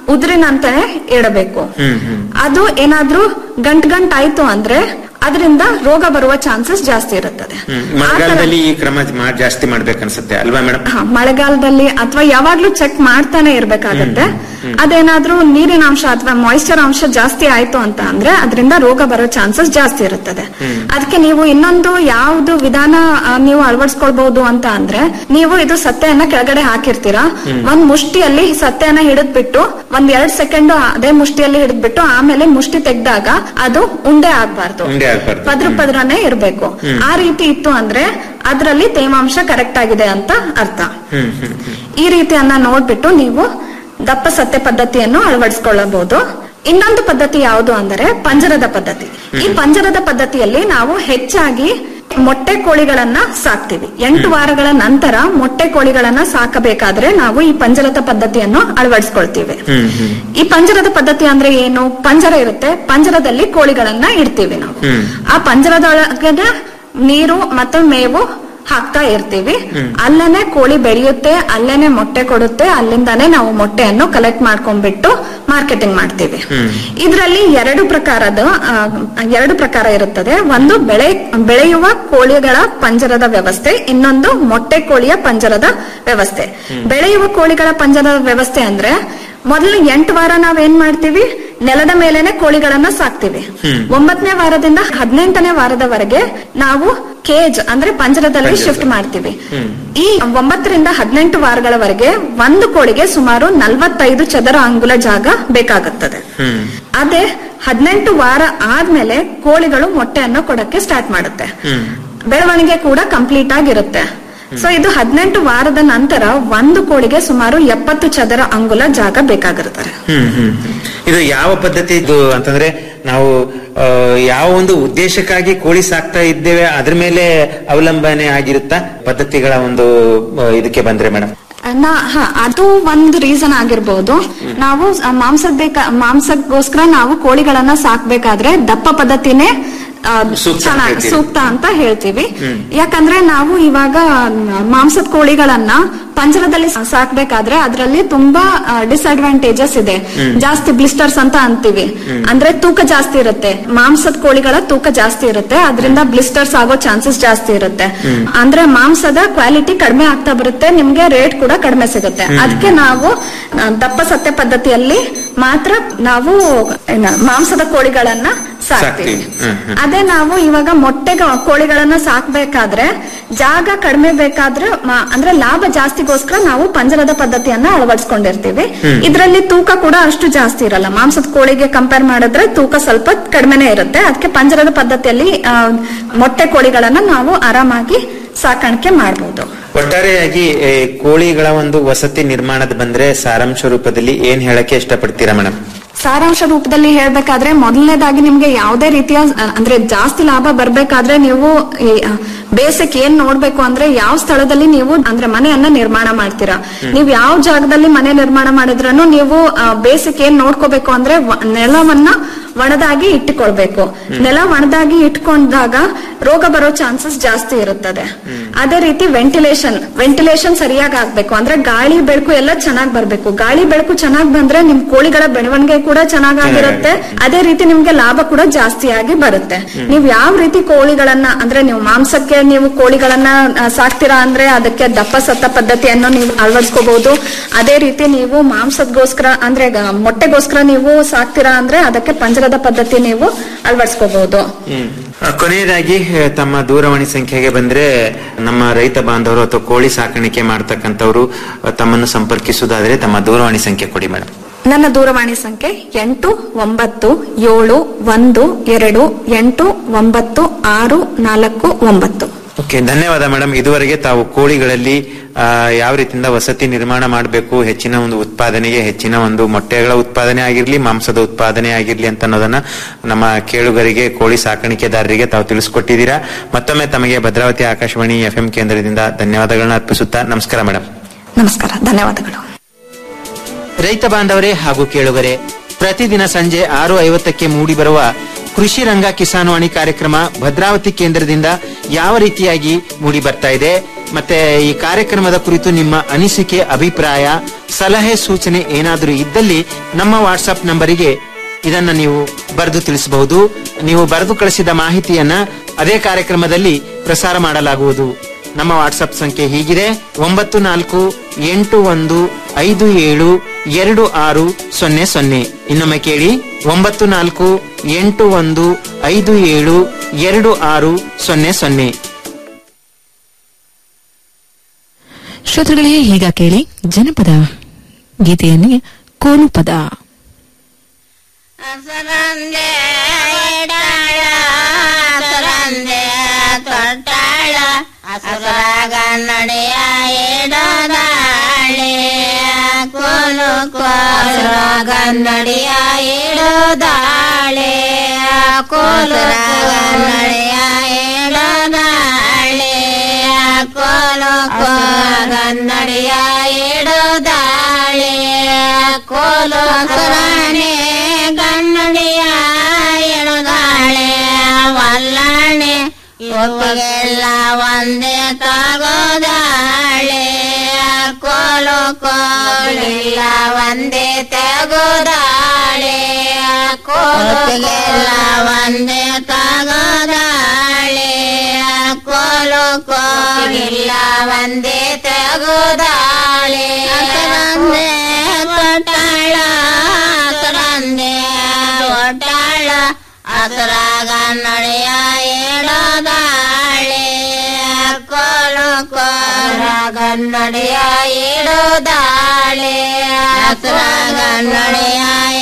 ಉದುರಿನಂತೆ ಇಡಬೇಕು ಹ್ಮ್ ಹ್ಮ್ ಅದು ಏನಾದ್ರೂ ಗಂಟ್ ಗಂಟ್ ಆಯ್ತು ಅಂದ್ರೆ ಅದರಿಂದ ರೋಗ ಬರುವ ಚಾನ್ಸಸ್ ಜಾಸ್ತಿ ಇರುತ್ತದೆ ಹ್ಮ್ ಮಳೆಗಾಲದಲ್ಲಿ ಈ ಕ್ರಮ ಮಾ- ಜಾಸ್ತಿ ಮಾಡ್ಬೇಕನ್ಸುತ್ತೆ ಅಲ್ವಾ ಮೇಡಮ್ ಹಾ, ಮಳೆಗಾಲದಲ್ಲಿ ಅಥವಾ ಯಾವಾಗ್ಲೂ ಚೆಕ್ ಮಾಡ್ತಾನೆ ಇರ್ಬೇಕಾಗತ್ತೆ ಅದೇನಾದ್ರೂ ನೀರಿನ ಅಂಶ ಅಥವಾ ಮಾಯಿಶ್ಚರ್ ಅಂಶ ಜಾಸ್ತಿ ಆಯ್ತು ಅಂತ ಅಂದ್ರೆ ಅದರಿಂದ ರೋಗ ಬರೋ ಚಾನ್ಸಸ್ ಜಾಸ್ತಿ ಇರುತ್ತದೆ ಅದಕ್ಕೆ ನೀವು ಇನ್ನೊಂದು ಯಾವ್ದು ವಿಧಾನ ಆ, ನೀವು ಅಳವಡಿಸ್ಕೊಳ್ಬಹುದು ಅಂತ ಅಂದ್ರೆ ನೀವು ಇದು ಸತ್ತೆಯನ್ನ ಕೆಳಗಡೆ ಹಾಕಿರ್ತೀರಾ ಒಂದ್ ಮುಷ್ಟಿಯಲ್ಲಿ ಸತ್ತೆಯನ್ನ ಹಿಡಿದ್ಬಿಟ್ಟು ಒಂದ್ ಎರಡ್ ಸೆಕೆಂಡ್ ಅದೇ ಮುಷ್ಟಿಯಲ್ಲಿ ಹಿಡಿದ್ಬಿಟ್ಟು ಆಮೇಲೆ ಮುಷ್ಟಿ ತೆಗ್ದಾಗ ಅದು ಉಂಡೆ ಆಗ್ಬಾರ್ದು ಉಂಡೆ ಆಗ್ಬಾರ್ದು. ಪದ್ರ ಪದ್ರನೇ ಇರ್ಬೇಕು ಆ ರೀತಿ ಇತ್ತು ಅಂದ್ರೆ ಅದರಲ್ಲಿ ತೇವಾಂಶ ಕರೆಕ್ಟ್ ಆಗಿದೆ ಅಂತ ಅರ್ಥ ಹ್ಮ್ ಹ್ಮ್ ಹ್ಮ್ ಈ ರೀತಿಯನ್ನ ನೋಡ್ಬಿಟ್ಟು ನೀವು ದಪ್ಪ ಸತ್ಯ ಪದ್ಧತಿಯನ್ನು ಅಳವಡಿಸಿಕೊಳ್ಳಬಹುದು ಇನ್ನೊಂದು ಪದ್ಧತಿ ಯಾವುದು ಅಂದರೆ ಪಂಜರದ ಪದ್ಧತಿ ಈ ಪಂಜರದ ಪದ್ಧತಿಯಲ್ಲಿ ನಾವು ಹೆಚ್ಚಾಗಿ ಮೊಟ್ಟೆ ಕೋಳಿಗಳನ್ನ ಸಾಕ್ತಿವಿ ಎಂಟು ವಾರಗಳ ನಂತರ ಮೊಟ್ಟೆ ಕೋಳಿಗಳನ್ನ ಸಾಕಬೇಕಾದ್ರೆ ನಾವು ಈ ಪಂಜರದ ಪದ್ಧತಿಯನ್ನು ಅಳವಡಿಸ್ಕೊಳ್ತೀವಿ ಹ್ಮ್ ಹ್ಮ್ ಈ ಪಂಜರದ ಪದ್ಧತಿ ಅಂದ್ರೆ ಏನು ಪಂಜರ ಇರುತ್ತೆ ಪಂಜರದಲ್ಲಿ ಕೋಳಿಗಳನ್ನ ಇಡ್ತೀವಿ ನಾವು ಹ್ಮ್ ಆ ಪಂಜರದೊಳಗಡೆ ನೀರು ಮತ್ತು ಮೇವು ಹಾಕ್ತಾ ಇರ್ತೀವಿ ಅಲ್ಲೇನೆ ಕೋಳಿ ಬೆಳೆಯುತ್ತೆ ಅಲ್ಲೇನೆ ಮೊಟ್ಟೆ ಕೊಡುತ್ತೆ ಅಲ್ಲಿಂದಾನೇ ನಾವು ಮೊಟ್ಟೆಯನ್ನು ಕಲೆಕ್ಟ್ ಮಾಡ್ಕೊಂಡ್ಬಿಟ್ಟು ಮಾರ್ಕೆಟಿಂಗ್ ಮಾಡ್ತೀವಿ ಇದರಲ್ಲಿ ಎರಡು ಪ್ರಕಾರದ ಆ, ಎರಡು ಪ್ರಕಾರ ಇರುತ್ತದೆ ಒಂದು ಬೆಳೆ ಬೆಳೆಯುವ ಕೋಳಿಗಳ ಪಂಜರದ ವ್ಯವಸ್ಥೆ ಇನ್ನೊಂದು ಮೊಟ್ಟೆ ಕೋಳಿಯ ಪಂಜರದ ವ್ಯವಸ್ಥೆ ಬೆಳೆಯುವ ಕೋಳಿಗಳ ಪಂಜರದ ವ್ಯವಸ್ಥೆ ಅಂದ್ರೆ ಮೊದಲು ಎಂಟು ವಾರ ನಾವೇನ್ ಮಾಡ್ತೀವಿ ನೆಲದ ಮೇಲೆನೆ ಕೋಳಿಗಳನ್ನ ಸಾಕ್ತಿವಿ ಒಂಬತ್ತನೇ ವಾರದಿಂದ ಹದಿನೆಂಟನೇ ವಾರದವರೆಗೆ ನಾವು ಕೇಜ್ ಅಂದ್ರೆ ಪಂಜರದಲ್ಲಿ ಶಿಫ್ಟ್ ಮಾಡ್ತೀವಿ ಈ ಒಂಬತ್ತರಿಂದ ಹದಿನೆಂಟು ವಾರಗಳವರೆಗೆ ಒಂದು ಕೋಳಿಗೆ ಸುಮಾರು ನಲವತ್ತೈದು ಚದರ ಅಂಗುಲ ಜಾಗ ಬೇಕಾಗುತ್ತದೆ ಹ್ಮ್ ಅದೇ ಹದಿನೆಂಟು ವಾರ ಆದ್ಮೇಲೆ ಕೋಳಿಗಳು ಮೊಟ್ಟೆಯನ್ನು ಕೊಡಕ್ಕೆ ಸ್ಟಾರ್ಟ್ ಮಾಡುತ್ತೆ ಹ್ಮ್ ಬೆಳವಣಿಗೆ ಕೂಡ ಕಂಪ್ಲೀಟ್ ಆಗಿರುತ್ತೆ ಸೊ ಇದು ಹದಿನೆಂಟು ವಾರದ ನಂತರ ಒಂದು ಕೋಳಿಗೆ ಸುಮಾರು ಎಪ್ಪತ್ತು ಚದರ ಅಂಗುಲ ಜಾಗ ಬೇಕಾಗಿರುತ್ತದೆ ಹ್ಮ್ ಹ್ಮ್ ಹ್ಮ್. ಇದು ಯಾವ ಪದ್ಧತಿ ಇದು ಅಂತಂದ್ರೆ ನಾವು ಆ, ಯಾವ ಒಂದು ಉದ್ದೇಶಕ್ಕಾಗಿ ಕೋಳಿ ಸಾಕ್ತಾ ಇದ್ದೇವೆ ಅದ್ರ ಮೇಲೆ ಅವಲಂಬನೆ ಆಗಿರುತ್ತಾ ಪದ್ಧತಿಗಳ ಒಂದು ಆ, ಇದಕ್ಕೆ ಬಂದ್ರೆ ಮೇಡಮ್ ನಾ ಹ, ಅದು ಒಂದು ರೀಸನ್ ಆಗಿರ್ಬೋದು ನಾವು ಮಾಂಸದ ಬೇಕ ಮಾಂಸಕ್ಕೋಸ್ಕರ ನಾವು ಕೋಳಿಗಳನ್ನ ಸಾಕ್ಬೇಕಾದ್ರೆ ದಪ್ಪ ಪದ್ಧತಿನೇ ಆ, ಸೂಕ್ತ ಅಂತ ಚೆನ್ನಾಗಿ ಹೇಳ್ತೀರಿ. ಸೂಕ್ತ ಅಂತ ಹೇಳ್ತೀವಿ ಹ್ಮ್. ಯಾಕಂದ್ರೆ ನಾವು ಇವಾಗ ಮಾಂಸದ ಕೋಳಿಗಳನ್ನ ಪಂಜರದಲ್ಲಿ ಸಾಕ್ಬೇಕಾದ್ರೆ ಅದರಲ್ಲಿ ತುಂಬಾ ಡಿಸ್ಅಡ್ವಾಂಟೇಜಸ್ ಇದೆ ಜಾಸ್ತಿ ಬ್ಲಿಸ್ಟರ್ಸ್ ಅಂತ ಅಂತೀವಿ ಅಂದ್ರೆ ತೂಕ ಜಾಸ್ತಿ ಇರುತ್ತೆ ಮಾಂಸದ ಕೋಳಿಗಳ ತೂಕ ಜಾಸ್ತಿ ಇರುತ್ತೆ ಅದರಿಂದ ಬ್ಲಿಸ್ಟರ್ಸ್ ಆಗೋ ಚಾನ್ಸಸ್ ಜಾಸ್ತಿ ಇರುತ್ತೆ ಅಂದ್ರೆ ಮಾಂಸದ ಕ್ವಾಲಿಟಿ ಕಡಿಮೆ ಆಗ್ತಾ ಬರುತ್ತೆ ನಿಮ್ಗೆ ರೇಟ್ ಕೂಡ ಕಡಿಮೆ ಸಿಗುತ್ತೆ ಅದಕ್ಕೆ ನಾವು ಆ, ದಪ್ಪ ಸತ್ಯ ಪದ್ಧತಿಯಲ್ಲಿ ಮಾತ್ರ ನಾವು ಏನ, ಮಾಂಸದ ಕೋಳಿಗಳನ್ನ ಸಾಕ್ತೀವಿ ಸಾಕ್ತೀವಿ. ಹ್ಮ್, ಹ್ಮ್. ಅದೇ ನಾವು ಇವಾಗ ಮೊಟ್ಟೆ ಕೋಳಿಗಳನ್ನ ಸಾಕ್ಬೇಕಾದ್ರೆ ಜಾಗ ಕಡಿಮೆ ಬೇಕಾದ್ರೆ ಮ- ಅಂದ್ರೆ ಲಾಭ ಜಾಸ್ತಿಗೋಸ್ಕರ ನಾವು ಪಂಜರದ ಪದ್ಧತಿಯನ್ನ ಅಳವಡಿಸ್ಕೊಂಡಿರ್ತೀವಿ ಇದರಲ್ಲಿ ತೂಕ ಕೂಡ ಅಷ್ಟು ಜಾಸ್ತಿ ಇರಲ್ಲ ಮಾಂಸದ ಕೋಳಿಗೆ ಕಂಪೇರ್ ಮಾಡಿದ್ರೆ ತೂಕ ಸ್ವಲ್ಪ ಕಡಿಮೆನೆ ಇರುತ್ತೆ ಅದಕ್ಕೆ ಪಂಜರದ ಪದ್ಧತಿಯಲ್ಲಿ ಆ, ಮೊಟ್ಟೆ ಕೋಳಿಗಳನ್ನ ನಾವು ಆರಾಮಾಗಿ ಸಾಕಾಣಿಕೆ ಮಾಡಬಹುದು ಒಟ್ಟಾರೆಯಾಗಿ ಏ, ಕೋಳಿಗಳ ಒಂದು ವಸತಿ ನಿರ್ಮಾಣದ ಬಂದ್ರೆ ಸಾರಾಂಶ ರೂಪದಲ್ಲಿ ಏನ್ ಹೇಳಕ್ಕೆ ಇಷ್ಟಪಡ್ತೀರಾ ಮೇಡಮ್ ಸಾರಾಂಶ ರೂಪದಲ್ಲಿ ಹೇಳ್ಬೇಕಾದ್ರೆ ಮೊದಲನೇದಾಗಿ ನಿಮ್ಗೆ ಯಾವುದೇ ರೀತಿಯ ಅ, ಅಂದ್ರೆ ಜಾಸ್ತಿ ಲಾಭ ಬರ್ಬೇಕಾದ್ರೆ ನೀವು ಬೇಸಿಕ್ ಏನ್ ನೋಡ್ಬೇಕು ಅಂದ್ರೆ ಯಾವ ಸ್ಥಳದಲ್ಲಿ ನೀವು ಅಂದ್ರೆ ಮನೆಯನ್ನ ನಿರ್ಮಾಣ ಮಾಡ್ತೀರಾ ನೀವು ಯಾವ ಜಾಗದಲ್ಲಿ ಮನೆ ನಿರ್ಮಾಣ ಮಾಡಿದ್ರೂ ನೀವು ಬೇಸಿಕ್ ಏನ್ ನೋಡ್ಕೋಬೇಕು ಅಂದ್ರೆ ವ- ನೆಲವನ್ನ ಒಣದಾಗಿ ಇಟ್ಟುಕೊಳ್ಬೇಕು ನೆಲ ಒಣದಾಗಿ ಇಟ್ಕೊಂಡಾಗ ರೋಗ ಬರೋ ಚಾನ್ಸಸ್ ಜಾಸ್ತಿ ಇರುತ್ತದೆ ಅದೇ ರೀತಿ ವೆಂಟಿಲೇಷನ್ ವೆಂಟಿಲೇಷನ್ ಸರಿಯಾಗಿ ಆಗ್ಬೇಕು ಅಂದ್ರೆ ಗಾಳಿ ಬೆಳಕು ಎಲ್ಲ ಚೆನ್ನಾಗಿ ಬರ್ಬೇಕು ಗಾಳಿ ಬೆಳಕು ಚೆನ್ನಾಗಿ ಬಂದ್ರೆ ನಿಮ್ ಕೋಳಿಗಳ ಬೆಳವಣಿಗೆ ಕೂಡ ಚೆನ್ನಾಗಿರುತ್ತೆ ಅದೇ ರೀತಿ ನಿಮ್ಗೆ ಲಾಭ ಕೂಡ ಜಾಸ್ತಿಯಾಗಿ ಬರುತ್ತೆ ನೀವು ಯಾವ ರೀತಿ ಕೋಳಿಗಳನ್ನ ಅಂದ್ರೆ ನೀವು ಮಾಂಸಕ್ಕೆ ನೀವು ಕೋಳಿಗಳನ್ನ ಆ, ಸಾಕ್ತೀರಾ ಅಂದ್ರೆ ಅದಕ್ಕೆ ದಪ್ಪ ಸತ್ತ ಪದ್ಧತಿಯನ್ನು ನೀವು ಅಳವಡಿಸ್ಕೋಬಹುದು ಅದೇ ರೀತಿ ನೀವು ಮಾಂಸದಗೋಸ್ಕರ ಅಂದ್ರೆ ಗ- ಮೊಟ್ಟೆಗೋಸ್ಕರ ನೀವು ಸಾಕ್ತೀರಾ ಅಂದ್ರೆ ಅದಕ್ಕೆ ಪಂಜರದ ಪದ್ಧತಿ ನೀವು ಅಳವಡಿಸ್ಕೋಬಹುದು ಆ, ಕೊನೆಯದಾಗಿ ಆ, ತಮ್ಮ ದೂರವಾಣಿ ಸಂಖ್ಯೆಗೆ ಬಂದ್ರೆ ನಮ್ಮ ರೈತ ಬಾಂಧವರು ಅಥವಾ ಕೋಳಿ ಸಾಕಾಣಿಕೆ ಮಾಡ್ತಕ್ಕಂಥವ್ರು ಆ, ತಮ್ಮನ್ನು ಸಂಪರ್ಕಿಸುವುದಾದ್ರೆ ತಮ್ಮ ದೂರವಾಣಿ ಸಂಖ್ಯೆ ಕೊಡಿ ಮೇಡಮ್ ನನ್ನ ದೂರವಾಣಿ ಸಂಖ್ಯೆ ಎಂಟು ಒಂಬತ್ತು ಏಳು ಒಂದು ಎರಡು ಎಂಟು ಒಂಬತ್ತು ಆರು ನಾಲ್ಕು ಒಂಬತ್ತು ಓಕೆ ಧನ್ಯವಾದ ಮೇಡಮ್ ಇದುವರೆಗೆ ತಾವು ಕೋಳಿಗಳಲ್ಲಿ ಆ, ಯಾವ ರೀತಿಯಿಂದ ವಸತಿ ನಿರ್ಮಾಣ ಮಾಡಬೇಕು ಹೆಚ್ಚಿನ ಒಂದು ಉತ್ಪಾದನೆಗೆ ಹೆಚ್ಚಿನ ಒಂದು ಮೊಟ್ಟೆಗಳ ಉತ್ಪಾದನೆ ಆಗಿರ್ಲಿ ಮಾಂಸದ ಉತ್ಪಾದನೆ ಆಗಿರ್ಲಿ ಅಂತ ಅನ್ನೋದನ್ನ ನಮ್ಮ ಕೇಳುಗರಿಗೆ ಕೋಳಿ ಸಾಕಾಣಿಕೆದಾರರಿಗೆ ತಾವು ತಿಳಿಸ್ಕೊಟ್ಟಿದ್ದೀರಾ ಮತ್ತೊಮ್ಮೆ ತಮಗೆ ಭದ್ರಾವತಿ ಆಕಾಶವಾಣಿ ಎಫ್ ಕೇಂದ್ರದಿಂದ ಧನ್ಯವಾದಗಳನ್ನ ಅರ್ಪಿಸುತ್ತಾ ನಮಸ್ಕಾರ ಮೇಡಮ್ ನಮಸ್ಕಾರ ಧನ್ಯವಾದಗಳು ರೈತ ಬಾಂಧವರೇ ಹಾಗೂ ಕೇಳುಗರೆ ಪ್ರತಿದಿನ ಸಂಜೆ ಆರು ಐವತ್ತಕ್ಕೆ ಮೂಡಿ ಬರುವ ಕೃಷಿ ರಂಗ ಕಿಸಾನ್ವಾಣಿ ಕಾರ್ಯಕ್ರಮ ಭದ್ರಾವತಿ ಕೇಂದ್ರದಿಂದ ಯಾವ ರೀತಿಯಾಗಿ ಮೂಡಿ ಬರ್ತಾ ಇದೆ ಮತ್ತೆ ಈ ಕಾರ್ಯಕ್ರಮದ ಕುರಿತು ನಿಮ್ಮ ಅನಿಸಿಕೆ ಅಭಿಪ್ರಾಯ ಸಲಹೆ ಸೂಚನೆ ಏನಾದರೂ ಇದ್ದಲ್ಲಿ ನಮ್ಮ ವಾಟ್ಸ್ಆಪ್ ನಂಬರಿಗೆ ಇದನ್ನ ನೀವು ಬರೆದು ತಿಳಿಸಬಹುದು ನೀವು ಬರೆದು ಕಳಿಸಿದ ಮಾಹಿತಿಯನ್ನ ಅದೇ ಕಾರ್ಯಕ್ರಮದಲ್ಲಿ ಪ್ರಸಾರ ಮಾಡಲಾಗುವುದು ನಮ್ಮ ವಾಟ್ಸ್ಆಪ್ ಸಂಖ್ಯೆ ಹೀಗಿದೆ ಒಂಬತ್ತು ನಾಲ್ಕು ಎಂಟು ಒಂದು ಐದು ಏಳು ಎರಡು ಆರು ಸೊನ್ನೆ ಸೊನ್ನೆ ಇನ್ನೊಮ್ಮೆ ಕೇಳಿ ಒಂಬತ್ತು ನಾಲ್ಕು ಎಂಟು ಒಂದು ಐದು ಏಳು ಎರಡು ಆರು ಸೊನ್ನೆ ಸೊನ್ನೆ ಶ್ರೋತೃಗಳೇ ಈಗ ಕೇಳಿ ಜನಪದ ಗೀತೆಯನ್ನೇ ಕೋಲು ಪದ ಹಸರಂದೆ ಇಡಾಳ ಹಸರಂದೆ ತೊಟ್ಟಾಳ ಹಸರಾಗ ನಡೆಯ ಇಡೋದಾಳೆ ಕೋಲು ಕೋಸರಾಗ ನಡೆಯ ಇಡೋದಾಳೆ ಕೋಲುರಾಗ ನಡೆಯ ಇಡೋದಾಳೆ ಕೋಲು ಕೋಗ ನಡೆಯ ಇಡೋದಾಳೆ ಕೋಲು ಹಸರಾಣೆ ಗನ್ನಡಿಯ ಎಳುದಾಳೆ ವಲ್ಲಣೆ ಒಪ್ಪಿಗೆಲ್ಲ ಒಂದೇ ತಗೋದಾಳೆ ಕೋಲು ಕೋಲಿಲ್ಲ ಒಂದೇ ತಗೋದಾಳೆ ಕೋಲಿಗೆಲ್ಲ ಒಂದೇ ತಗೋದಾಳೆ ಕೋಲು ಕೋಲಿಲ್ಲ ಒಂದೇ ತಗೋದಾಳೆ ಒಂದೇ ತೊಟ್ಟಾಳ ಹಸರಂದೆ ಒಟ್ಟಾಳ ಹಸರಾಗ ನಡೆಯ ಇಡೋದಾಳೆ ಕೋಲು ಕೋರಾಗ ನಡೆಯ ಇಡೋದಾಳೆ ಹಸರಾಗ ನಡೆಯ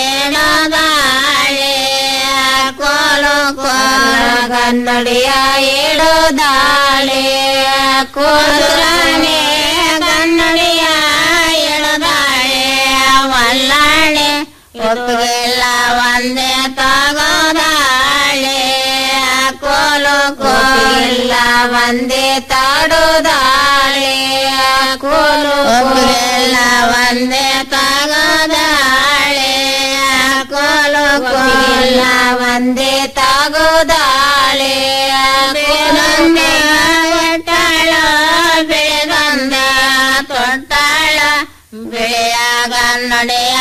ಇಡೋದಾಳೆ ಕೋಲು ಕೋರಾಗ ನಡೆಯ ಇಡೋದಾಳೆ ಕೋಲುರಾಣೆ ಕನ್ನಡಿಯ ಎಳದಾಳೆ ವಲ್ಲಾಳೆ ಒಪ್ಪಿಗೆಲ್ಲ ಒಂದೇ ತಗೋದಾಳೆ ಕೋಲು ಕೋಲಿಲ್ಲ ಒಂದೇ ತಾಡೋದಾಳೆ ಕೋಲು ಒಪ್ಪಿಗೆಲ್ಲ ಒಂದೇ ತಗೋದಾಳೆ ಕೋಲು ಕೋಲಿಲ್ಲ ಒಂದೇ ತಗೋದಾಳೆ ಬೆಳಗಂದ ಎಟ್ಟಾಳ ಬೆಳಗಂದ ತೊಟ್ಟಾಳ ಬೆಳೆಯಾಗ ನಡೆಯ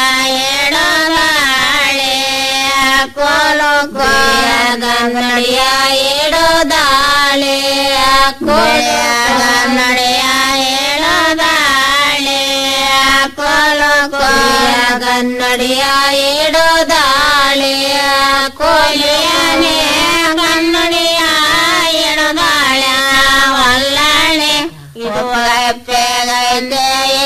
ಎಡದಾಳೆ ಕೋಲು ಕೋಯಾಗ ನಡೆಯ ಎಡದಾಳೆ ಕೋಯಾಗ ನಡೆಯ ಎಡದಾಳೆ ಕೋಲು ಕೋಯಾಗ ನಡೆಯ ಎಡದಾಳೆ ಕೋಲಿಯನೇ ಕನ್ನಡಿಯ ಎಡದಾಳ ವಲ್ಲಾಳೆ ಇದು ಪೆಗೈತೆ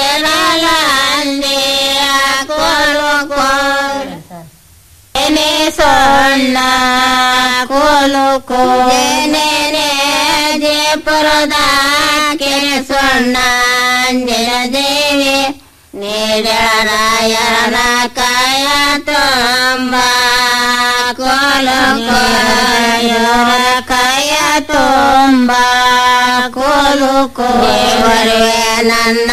ಏಳಲಂದೆ ಕೋಲು ಕೋಲ್ ಏನೇ ಸೊಣ್ಣ ಕೋಲು ಕೋನೇನೆ ಜಯಪುರದ ಕೆರೆ ಸೊಣ್ಣ ಅಂಜನ ದೇವಿ ನೀಡರಾಯನ ಕಾಯ ತುಂಬ ಕೋಲು ಕೋಯರ ಕಾಯ ತುಂಬ ಕೋಲು ಕೋರುವೆ ನನ್ನ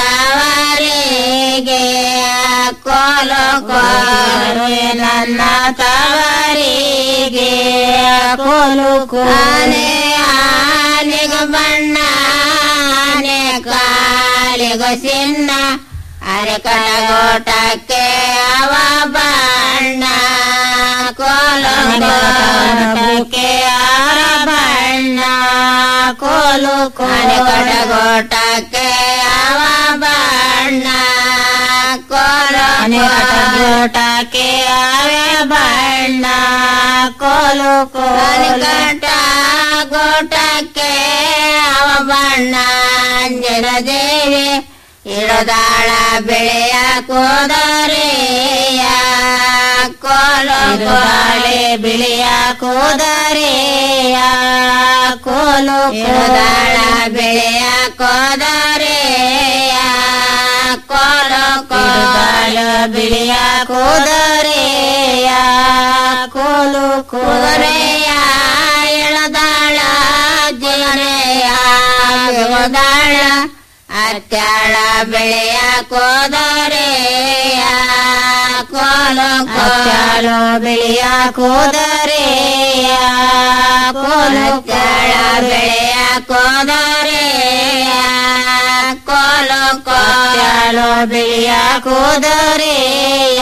ತವರಿಗೆ ಕೋಲು ಕೋರುವೆ ನನ್ನ ತವರಿಗೆ ಕೋಲು ಕೋನೆ ಆನೆಗ ಬಣ್ಣ ಆನೆ ಕಾಲಿಗ ಸಿನ್ನ ಅರೆಕಟಗೋಟಕ್ಕೆ ಅವ ಬಣ್ಣ ಕೋಲು ಕೋಟಕ್ಕೆ ಅವರ ಬಣ್ಣ ಕೋಲು ಕೋಟಗೋಟಕ್ಕೆ ಅವ ಬಣ್ಣ ಕೋಲು ಕೋಟಕ್ಕೆ ಅವೇ ಬಣ್ಣ ಕೋಲು ಕೋಲಗಟ ಗೋಟಕ್ಕೆ ಅವ ಬಣ್ಣ ಅಂಜನ ದೇವಿ ಇಡದಾಳ ಬೆಳೆಯ ಕೋದರೆಯ ಕೋಲು ಕೋಳೆ ಬಿಳಿಯ ಕೋದರೆಯ ಕೋಲು ಕೋದಾಳ ಬೆಳೆಯ ಕೋದರೆಯ ಕೋಲು ಕೋಲು ಬಿಳಿಯ ಕೋದರೆಯ ಕೋಲು ಕೋದರೆಯ ಎಳದಾಳ ಜಿಗರೆಯ ಗೋದಾಳ ಅತ್ಯಾಳ ಬೆಳೆಯ ಕೋದರೆಯ ಕೋಲು ಕೋಲು ಬೆಳೆಯ ಕೋದರೆಯ ಕೋಲು ಕಾಳ ಬೆಳೆಯ ಕೋದರೆಯ ಕೋಲು ಕೋಲು ಬೆಳೆಯ ಕೋದರೆಯ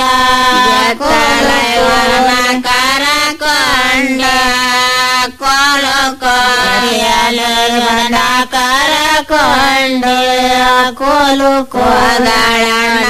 ಕೋಲವನ ಕರ ಕೊಂಡ ಕೋಲು ಕೋರಿಯಲವನ ಕರ ಕೊಂಡ ಕೋಲು ಕೋದಳನ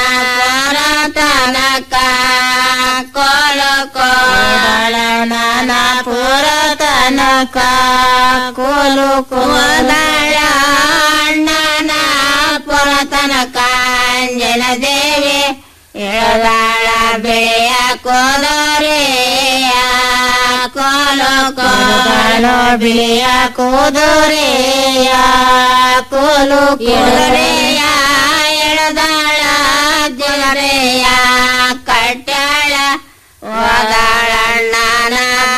ತನಕ ಕೋಲು ಕೋದಳನ ಪುರ ತನಕ ಕೋಲು ಕೋದಳ ಅಣ್ಣನ ಪುರ ತನಕ ಅಂಜನ ದೇವಿ ಎಳದಾಳ ಬೆಳೆಯ ಕೋದರೆಯ ಕೋಲು ಕೋದಳ ಬೆಳೆಯ ಕೋದರೆಯ ಕೋಲು ಕೋದರೆಯ ಎಳದಾಳ ಜೊರೆಯ ಕಟ್ಟಾಳ ಓದಾಳಣ್ಣನ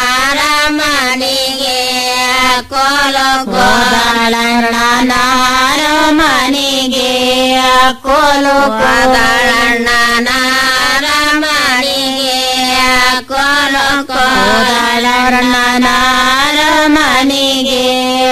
ಮನಿಗೆ ಕೋಲು ಕೋದಾಳಣ್ಣನ ಮನಿಗೆ ಕೋಲು ಕೋದಾಳಣ್ಣನ ಮನಿಗೆ ಕೋಲು ಕೋದಾಳಣ್ಣನ ಮನಿಗೆ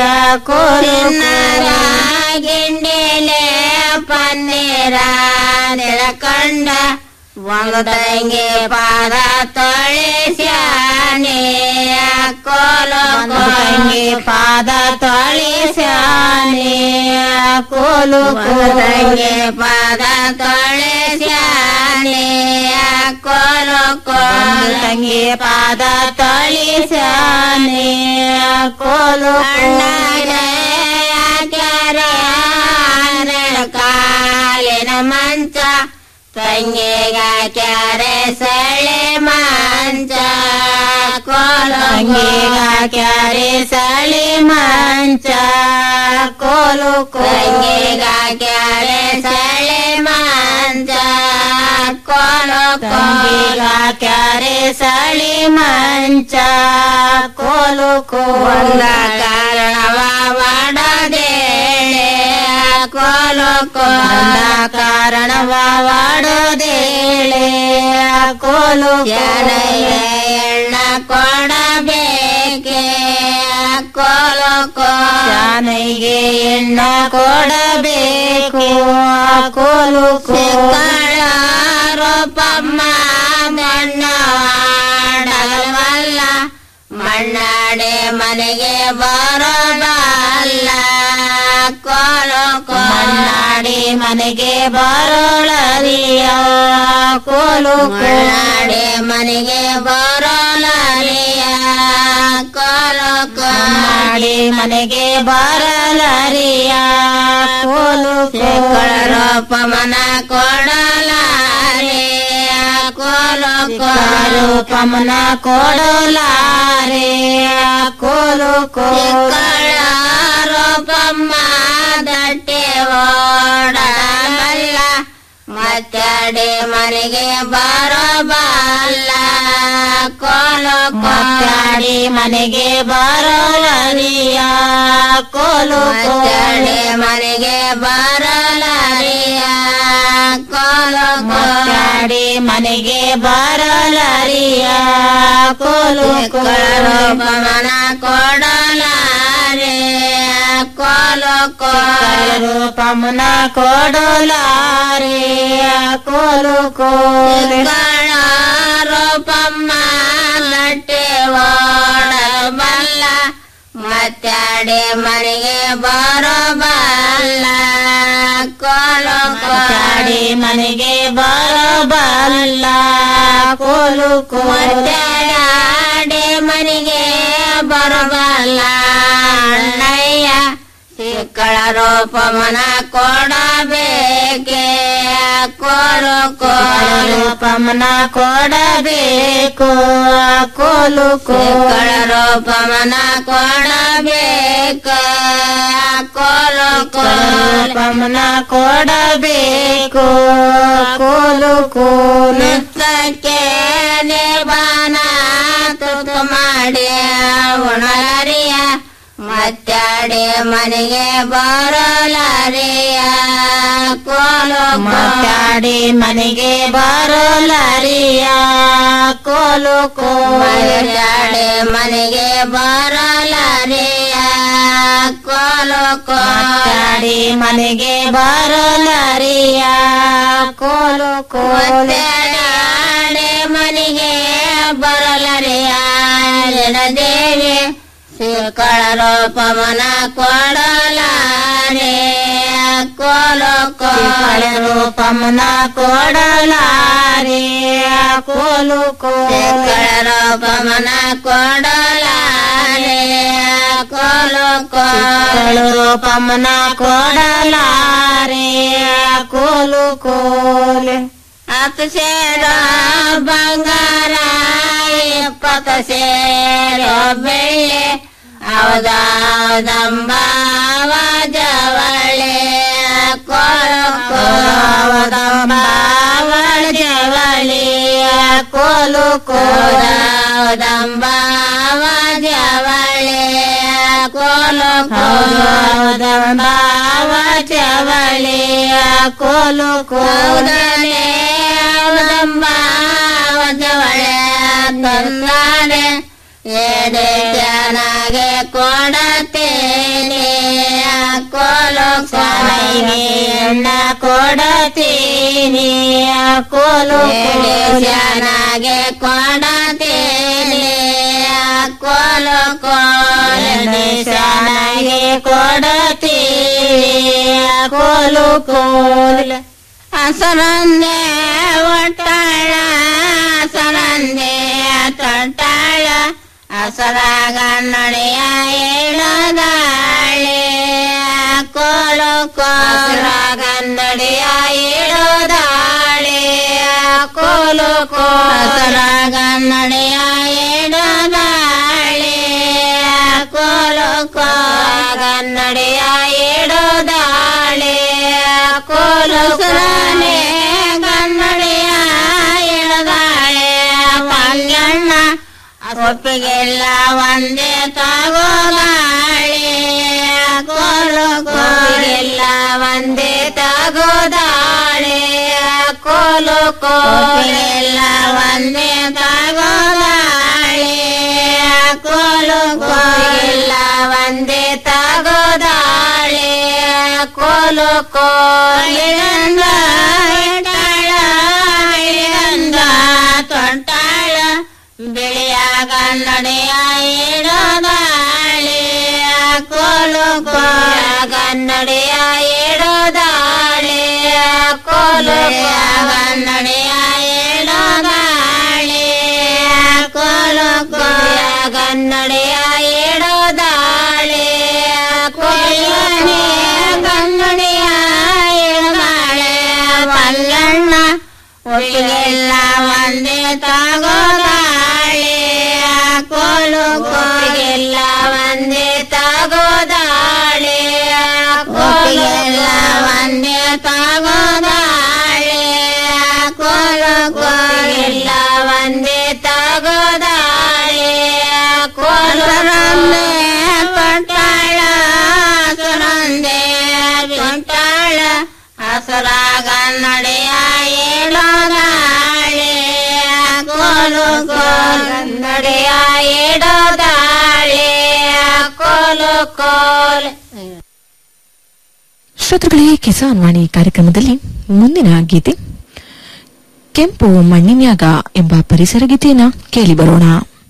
ಕೋಲಿನ ಗಿಂಡಿಲೆ ಪನ್ನೀರ ನೆಲಕಂಡ ಒಂದಂಗೆ ಪಾದ ತೊಳಿಸ್ಯಾನೆ ಕೋಲು ಕೋಲಂಗೆ ಪಾದ ತೊಳಿಸ್ಯಾನೆ ಕೋಲು ಕೋಲಂಗೆ ಪಾದ ತೊಳಿಸ್ಯಾನೆ ಕೋಲು ಕೋಲಂಗೆ ಪಾದ ತೊಳಿಸ್ಯಾನೆ ಕೋಲು ಕಾಲಿನ ಮಂಚ ತಂಗಿಗ ಕ್ಯಾರೆ ಸಳೆ ಮಂಚ ಕೋಲಂಗಿಗ ಕ್ಯಾರೆ ಸಳೆ ಮಂಚ ಕೋಲು ಕೋಲಂಗಿಗ ಕ್ಯಾರೆ ಸಳೆ ಮಂಚ ಕೋಲು ಕೋಲಿಗ ಕ್ಯಾರೆ ಸಳೆ ಮಂಚ ಕೋಲು ಕೋಲ ಕಾರಣವ ಮಾಡದೇಳೆ ಕೋಲು ಕೋಲ ಕಾರಣವ ಮಾಡದೇಳೆ ಕೋಲು ಎಣ್ಣ ಕೊಡಬೇಕೆ ಕೋಲು ಕೋನೈಗೆ ಎಣ್ಣ ಕೊಡಬೇಕು ಕೋಲು ಕೋಳ ರೂಪಮ್ಮ ಮಣ್ಣವಾಡವಲ್ಲ ಮಣ್ಣಾಡೆ ಮನೆಗೆ ಬರೋಬಲ್ಲ ಕೋಲು ಮಣ್ಣಾಡಿ ಮನೆಗೆ ಬರೋಳರಿಯ ಕೋಲು ಮಣ್ಣಾಡಿ ಮನೆಗೆ ಬರೋಳರಿಯ ಕೋಲು ಮಾಡಿ ಮನೆಗೆ ಬರಲರಿಯ ಕೋಲು ರೂಪಮನ ಕೊಡಲಾರೆ ಕೋಲು ರೂಪಮನ ಕೊಡಲಾರೆ ಕೋಲು ಕೋಳ ರೂಪಮ್ಮ ದಟ್ಟೆ ಓಡಬಲ್ಲ ಮತ್ತಾಡೆ ಮನೆಗೆ ಬರಬಲ್ಲ ಕೋಲು ಮತ್ತಾಡಿ ಮನೆಗೆ ಬರಲರಿಯ ಕೋಲು ಮತ್ತಾಡೆ ಮನೆಗೆ ಬರಲರಿಯ ಕೋಲು ಮತ್ತಾಡಿ ಮನೆಗೆ ಬರಲರಿಯ ಕೋಲು ರೂಪಮನ ಕೊಡಲಾರೆ ಕೋಲು ರೂಪಮನ ಕೊಡಲಾರೆ ಕೋಲು ಕೋಲ ರೂಪಮ್ಮ ಲಟ್ಟೆ ಓಡಬಲ್ಲ ಮತ್ತಾಡೆ ಮನೆಗೆ ಬರಬಲ್ಲ ಕೋಲು ಕೋಡಿ ಮನೆಗೆ ಬರಬಲ್ಲ ಕೋಲು ಕೋಟ್ಯಾಡೆ ಮನೆಗೆ ಬರಬಲ್ಲ ಅಣ್ಣಯ್ಯ ಸಿಕ್ಕಳ ರೂಪಮನ ಕೊಡಬೇಕೆ ಕೋಲು ಕೋಲೂಪಮನ ಕೊಡಬೇಕು ಕೋಲು ಕೋಳ ರೂಪಮನ ಕೊಡಬೇಕು ಕೋಲು ಕೋಲೂಪಮನ ಕೊಡಬೇಕು ಕೋಲು ಕೋಲು ನಿರ್ಬಾನ ತುತು ಮಾಡಿ ಉಣಲರಿಯ ಮತ್ತಾಡೆ ಮನೆಗೆ ಬರಲಾರೆಯ ಕೋಲು ಮತ್ತಾಡಿ ಮನೆಗೆ ಬರಲಾರಿಯ ಕೋಲು ಕೋಲಾಡಿ ಮನೆಗೆ ಬರಲಾರಿಯ ಕೋಲು ಕೋಲಾಡಿ ಮನೆಗೆ ಬರಲಾರಿಯ ಕೋಲು ಕೋಲಾಡಿ ಮನೆಗೆ ಬರಲಾರಿಯ ದೇವಿ ಶ್ರೀಕಳ ರೂಪಮನ ಕೊಡಲಾರೆ ಕೋಲು ಕೋಲ ರೂಪಮನ ಕೊಡಲಾರೆ ಕೋಲು ಕೋಲ ರೂಪಮನ ಕೊಡಲಾರೆ ಕೋಲು ಕೋಲ ರೂಪಮನ ಕೊಡಲಾರೆ ಕೋಲು ಕೋಲೆ ಹತ್ತು ಸೇರ ಬಂಗಾರ ಇಪ್ಪತ್ತು ಸೇರ ಬೆಳ್ಳಿ ಅವದಾದಂಬಾವ ಜವಳೆ ಕೋಲಂಬಾವಳ ಜವಳಿ ಕೋಲು ಕೋದಂಬಾವ ಜವಳೆ ಕೋಲು ಕೋದಂಬಾವ ಜವಳಿ ಕೋಲು ಕೋದನೆ ಅವದಂಬಾವ ಜವಳೆ ತಂದಾನೆ ಎಡೆ ಚೆನ್ನಾಗೆ ಕೊಡತೇನೆ ಕೋಲು ಕೊನೆಗೆಯನ್ನ ಕೊಡತೀನಿ ಕೋಲು ಚೆನ್ನಾಗೆ ಕೊಡತೇನೆ ಕೋಲು ಕೋಲೆ ಚೆನ್ನಾಗೆ ಕೊಡತೀನಿ ಕೋಲು ಕೋಲೆ ಹಸರಂದೆ ಒಟ್ಟಾಳ ಹಸರಂದೆ ತೊಟ್ಟಾಳ ಹಸರಾಗ ನಡೆಯ ಏಳದಾಳೆ ಕೋಲು ಕೋಲಾಗ ನಡೆಯ ಏಳದಾಳೆ ಕೋಲು ಕೋಲಾಗ ನಡೆಯ ಏಳದಾಳೆ ಕೋಲು ಕೋಲಾಗ ನಡೆಯ ಏಳದಾಳೆ ಕೋಲು ಸರಾನೆ ಕನ್ನಡಿಯ ಎಳದಾಳೆ ಪಲ್ಲಣ್ಣ ಒಪ್ಪಿಗೆಲ್ಲ ಒಂದೇ ತಗೋದಾಳೆ ಕೋಲು ಕೋಲಿಗೆಲ್ಲ ಒಂದೇ ತಗೋದಾಳೆ ಕೋಲು ಕೋಲೆಲ್ಲ ಒಂದೇ ತಗೋದಾಳೆ ಕೋಲು ಕೋಲೆಲ್ಲ ಒಂದೇ ತಗೋದಾಳೆ ಕೋಲು ಕೋಲಿಗಂದ ಎಟ್ಟಾಳ ಇಳಿಗಂದ ತೊಟ್ಟಾಳ ಬಿಳಿಯ ಕನ್ನಡಿಯ ಇಡೋದಾಳೆ ಕೋಲು ಕೋಲ ಕನ್ನಡಿಯ ಇಡೋದಾಳೆ ಕೋಲು ಕನ್ನಡಿಯ ಇಡೋದಾಳೆ ಕೋಲು ಕೋಲ ಕನ್ನಡಿಯ ಇಡೋದಾಳೆ ಕೋಲನೆ ಕನ್ನಡಿಯ ಇಡೋದಾಳೆ ಪಲ್ಲಣ್ಣ ಒಟ್ಟಿಗೆಲ್ಲ ಒಂದೇ ತಗೋದಾಳೆ ಕೋಲು ಕೋಲಿಗೆಲ್ಲ ಒಂದೇ ತಗೋದಾಳೆ ಕೋಲಿಗೆಲ್ಲ ಒಂದೇ ತಗೋದಾಳೆ ಕೋಲು ಕೋಲಿಗೆಲ್ಲ ಒಂದೇ ತಗೋದಾಳೆ ಕೋಲರನ್ನೇ ಕೊಟ್ಟಾಳ ಸುರಂದೆ ಕೊಟ್ಟಾಳ ಹಸರಾಗ ನಡೆಯ ಏಳೋದಾಳೆ ಕೋಲು ಕೋಲ್ ನಡೆಯ ಏಳೋದಾಳೆ ಕೋಲು ಕೋಲ್ ಶ್ರೋತೃಗಳೇ ಕಿಸಾನ್ ವಾಣಿ ಕಾರ್ಯಕ್ರಮದಲ್ಲಿ ಮುಂದಿನ ಗೀತೆ ಕೆಂಪು ಮಣ್ಣಿನ್ಯಾಗ ಎಂಬ ಪರಿಸರ ಗೀತೆಯನ್ನ ಕೇಳಿ ಬರೋಣ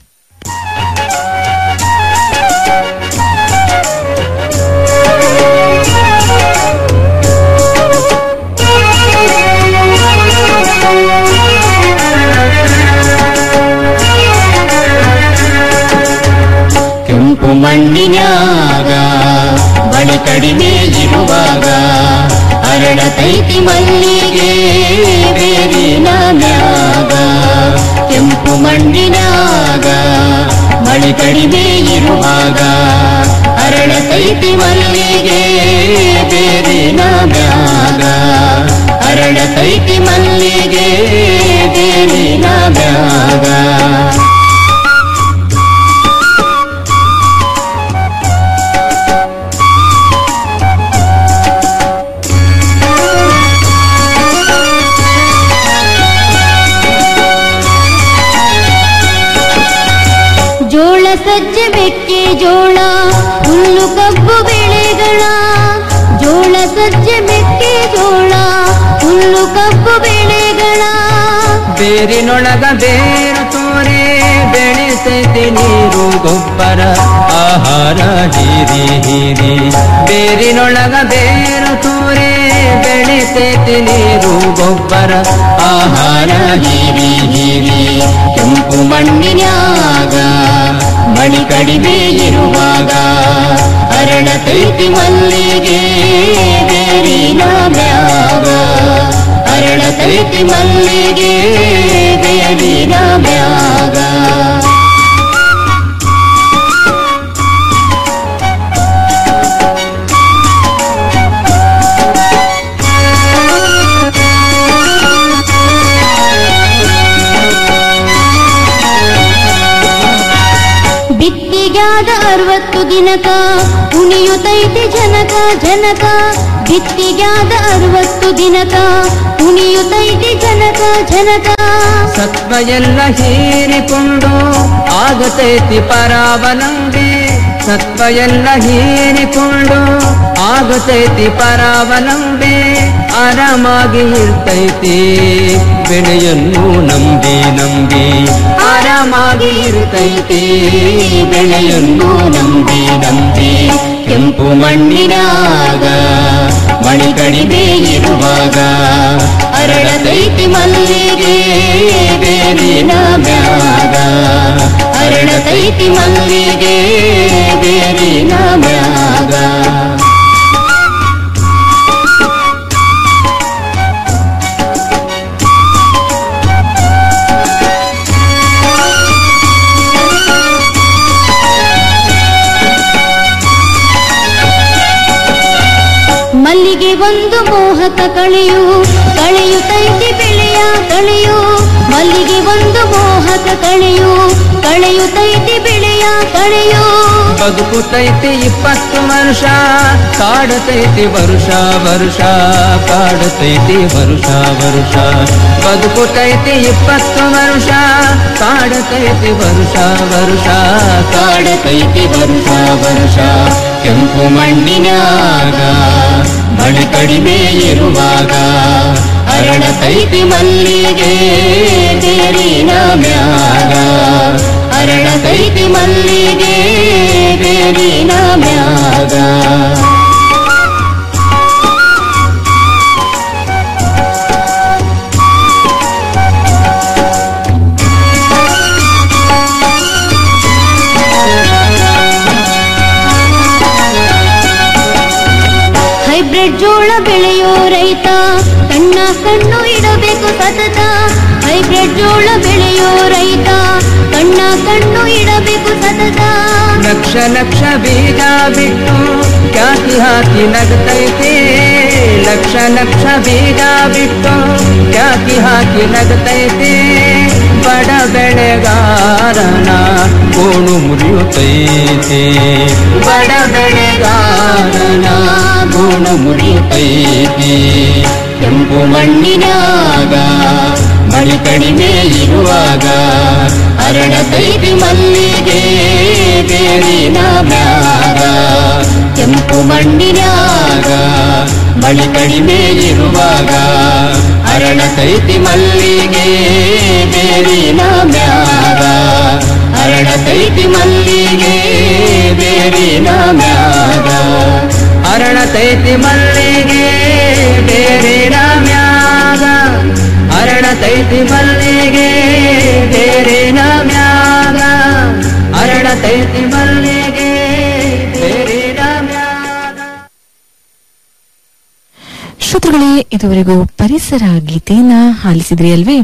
ಕೆಂಪು ಮಣ್ಣಿನ್ಯಾಗ ಬಳಿ ಕಡಿಮೆ ಇರುವಾಗ ಅರಳತೈತಿ ಮಲ್ಲಿಗೆ ಬೇರಿನ ಮ್ಯಾಗ ಕೆಂಪು ಮಣ್ಣಿನಾಗ ಮಳಿ ಕಡಿಮೆ ಇರುವಾಗ ಅರಳತೈತಿ ಮಲ್ಲಿಗೆ ಬೇರಿನ ಮ್ಯಾಗ ಅರಳತೈತಿ ಮಲ್ಲಿಗೆ ಬೇರಿನ ಮ್ಯಾಗ ಸಜ್ಜೆ ಮೆಕ್ಕೆ ಜೋಳ ಹುಲ್ಲು ಕಬ್ಬು ಬೆಳೆಗಳ ಜೋಳ ಸಜ್ಜೆ ಮೆಕ್ಕೆ ಜೋಳ ಹುಲ್ಲು ಕಬ್ಬು ಬೆಳೆಗಳ ಬೇರಿನೊಳಗ ಬೇರು ತೋರೆ ಬೆಳೆಸೈತಿ ನೀರು ಗೊಬ್ಬರ ಆಹಾರ ಹೀರಿ ಹೀರಿ ಬೇರಿನೊಳಗ ಬೇರು ತೋರೆ ಬೆಳೆಸೈತಿ ನೀರು ಗೊಬ್ಬರ ಆಹಾರ ಹೀರಿ ಹೀರಿ ಕೆಂಪು ಮಣ್ಣಿನ್ಯಾಗ ಮಣಿ ಕಡಿಮೆ ಇರುವಾಗ ಅರಳತೈತಿ ಮಲ್ಲಿಗೆ ಬೇರಿನ ಮ್ಯಾಗ ಅರಳತೈತಿ ಮಲ್ಲಿಗೆ ಬೇರಿನ ಮ್ಯಾಗ ಬಿತ್ತಿಗ್ಯಾದ ಅರವತ್ತು ದಿನಕ ಉಣಿಯುತ್ತೈತಿ ಜನಕ ಜನಕ ಬಿತ್ತಿಗ್ಯಾದ ಅರವತ್ತು ದಿನಕ ಉಣಿಯುತ್ತೈತಿ ಜನಕ ಜನಕ ಸತ್ವ ಎಲ್ಲ ಹೀರಿಕೊಂಡು ಆಗತೈತಿ ಪರಾವಲಂಬಿ ಸತ್ವ ಎಲ್ಲ ಹೀರಿಕೊಂಡು ಆಗತೈತಿ ಪರಾವಲಂಬಿ ಆರಾಮಾಗಿ ಇರ್ತೈತಿ ಬೆಳೆಯನ್ನು ನಂಬಿ ನಂಬಿ ಆರಾಮಾಗಿ ಇರ್ತೈತಿ ಬೆಳೆಯನ್ನು ನಂಬಿ ನಂಬಿ ಕೆಂಪು ಮಣ್ಣಿನಾಗ ಮಣಿ ಕಡಿಮೆ ಇರುವಾಗ ಅರಳತೈತಿ ಮಲ್ಲಿಗೆ ಬೇರಿನ ಮ್ಯಾಗ ಅರಳತೈತಿ ಮಲ್ಲಿಗೆ ಬೇರಿನ ಮ್ಯಾಗ ಮಲ್ಲಿಗೆ ಒಂದು ಮೋಹಕ ಕಳೆಯು ಕಳೆಯುತ್ತೈತಿ ಬೆಳೆಯ ಕಳೆಯು ಮಲ್ಲಿಗೆ ಒಂದು ಮೋಹಕ ಕಳೆಯು ಕಳೆಯುತ್ತೈತಿ ಬೆಳೆಯ ಕಳೆಯು ಬದುಕುತೈತಿ ಇಪ್ಪತ್ತು ವರ್ಷ ಕಾಡತೈತಿ ವರುಷ ವರುಷ ಕಾಡತೈತಿ ವರುಷ ವರುಷ ಬದುಕುತೈತಿ ಇಪ್ಪತ್ತು ವರ್ಷ ಕಾಡತೈತಿ ವರುಷ ವರುಷ ಕಾಡತೈತಿ ವರುಷ ವರುಷ ಕೆಂಪು ಮಣ್ಣಿನಾಗ ಮಳೆ ಕಡಿಮೆ ಇರುವಾಗ ಅರಳತೈತಿ ಮಲ್ಲಿಗೆ ಬೇರಿನ ಮ್ಯಾಗ ಅರಳತೈತಿ ಮಲ್ಲಿಗೆ ಬೇರಿನ ಮ್ಯಾಗ ಹೈಬ್ರಿಡ್ ಜೋಳ ಬೆಳೆಯೋ ರೈತ ಕಣ್ಣ ಕಣ್ಣು ಇಡಬೇಕು ಸತತ ಹೈಬ್ರಿಡ್ ಜೋಳ ಬೆಳೆಯೋ ರೈತ ಕಣ್ಣ ಕಣ್ಣು ಇಡಬೇಕು ಸತತ ಲಕ್ಷ ಲಕ್ಷ ಬೀಜ ಬಿಟ್ಟು ಕ್ಯಾಕಿ ಹಾಕಿ ನಗತೈತೆ ಲಕ್ಷ ಲಕ್ಷ ಬೀಜ ಬಿಟ್ಟು ಕ್ಯಾಕಿ ಹಾಕಿ ನಗತೈತೆ ಬಡ ಬೆಳೆಗಾರನ ಗೋಣು ಮುರಿಯುತ್ತೈತೆ ಬಡ ಬೆಳೆಗಾರನ ಗೋಣು ಮುರಿಯುತ್ತೈತಿ ಕೆಂಪು ಮಣ್ಣಿನಾಗ ಮಳೆ ಕಡಿಮೆ ಇರುವಾಗ ಅರಳತೈತಿ ಮಲ್ಲಿಗೆ ಬೇರಿನ ಮ್ಯಾಗ ಕೆಂಪು ಮಣ್ಣಿನಾಗ ಮಳೆ ಕಡಿಮೆ ಇರುವಾಗ ಅರಳತೈತಿ ಮಲ್ಲಿಗೆ ಬೇರಿನ ಮ್ಯಾಗ ಅರಳತೈತಿ ಮಲ್ಲಿಗೆ ಬೇರಿನ ಮ್ಯಾಗ ಅರಳತೈತಿ ಮಲ್ಲಿಗೆ ಬೇರಿನ ಮ್ಯಾಗ ಅರಳತೈತಿ ಮಲ್ಲಿಗೆ ಬೇರಿನ ಮ್ಯಾಗ ಅರಳತೈತಿ ಮಲ್ಲಿಗೆ ಬೇರಿನ ಮ್ಯಾಗ ಶ್ರೋತೃಗಳೇ ಇದುವರೆಗೂ ಪರಿಸರ ಗೀತೆಯನ್ನ ಆಲಿಸಿದ್ರಿ ಅಲ್ವೇ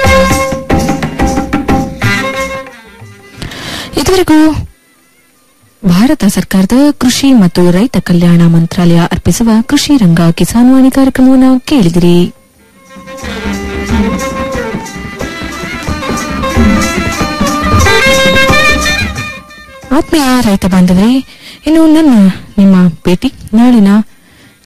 ಇದುವರೆಗೂ ಭಾರತ ಸರ್ಕಾರದ ಕೃಷಿ ಮತ್ತು ರೈತ ಕಲ್ಯಾಣ ಮಂತ್ರಾಲಯ ಅರ್ಪಿಸುವ ಕೃಷಿ ರಂಗ ಕಿಸಾನ್ ವಾಣಿ ಕಾರ್ಯಕ್ರಮವನ್ನು ಕೇಳಿದಿರಿ ಆತ್ಮೀಯ ರೈತ ಬಾಂಧವರೇ ಇನ್ನು ನನ್ನ ನಿಮ್ಮ ಭೇಟಿ ನಾಳಿನ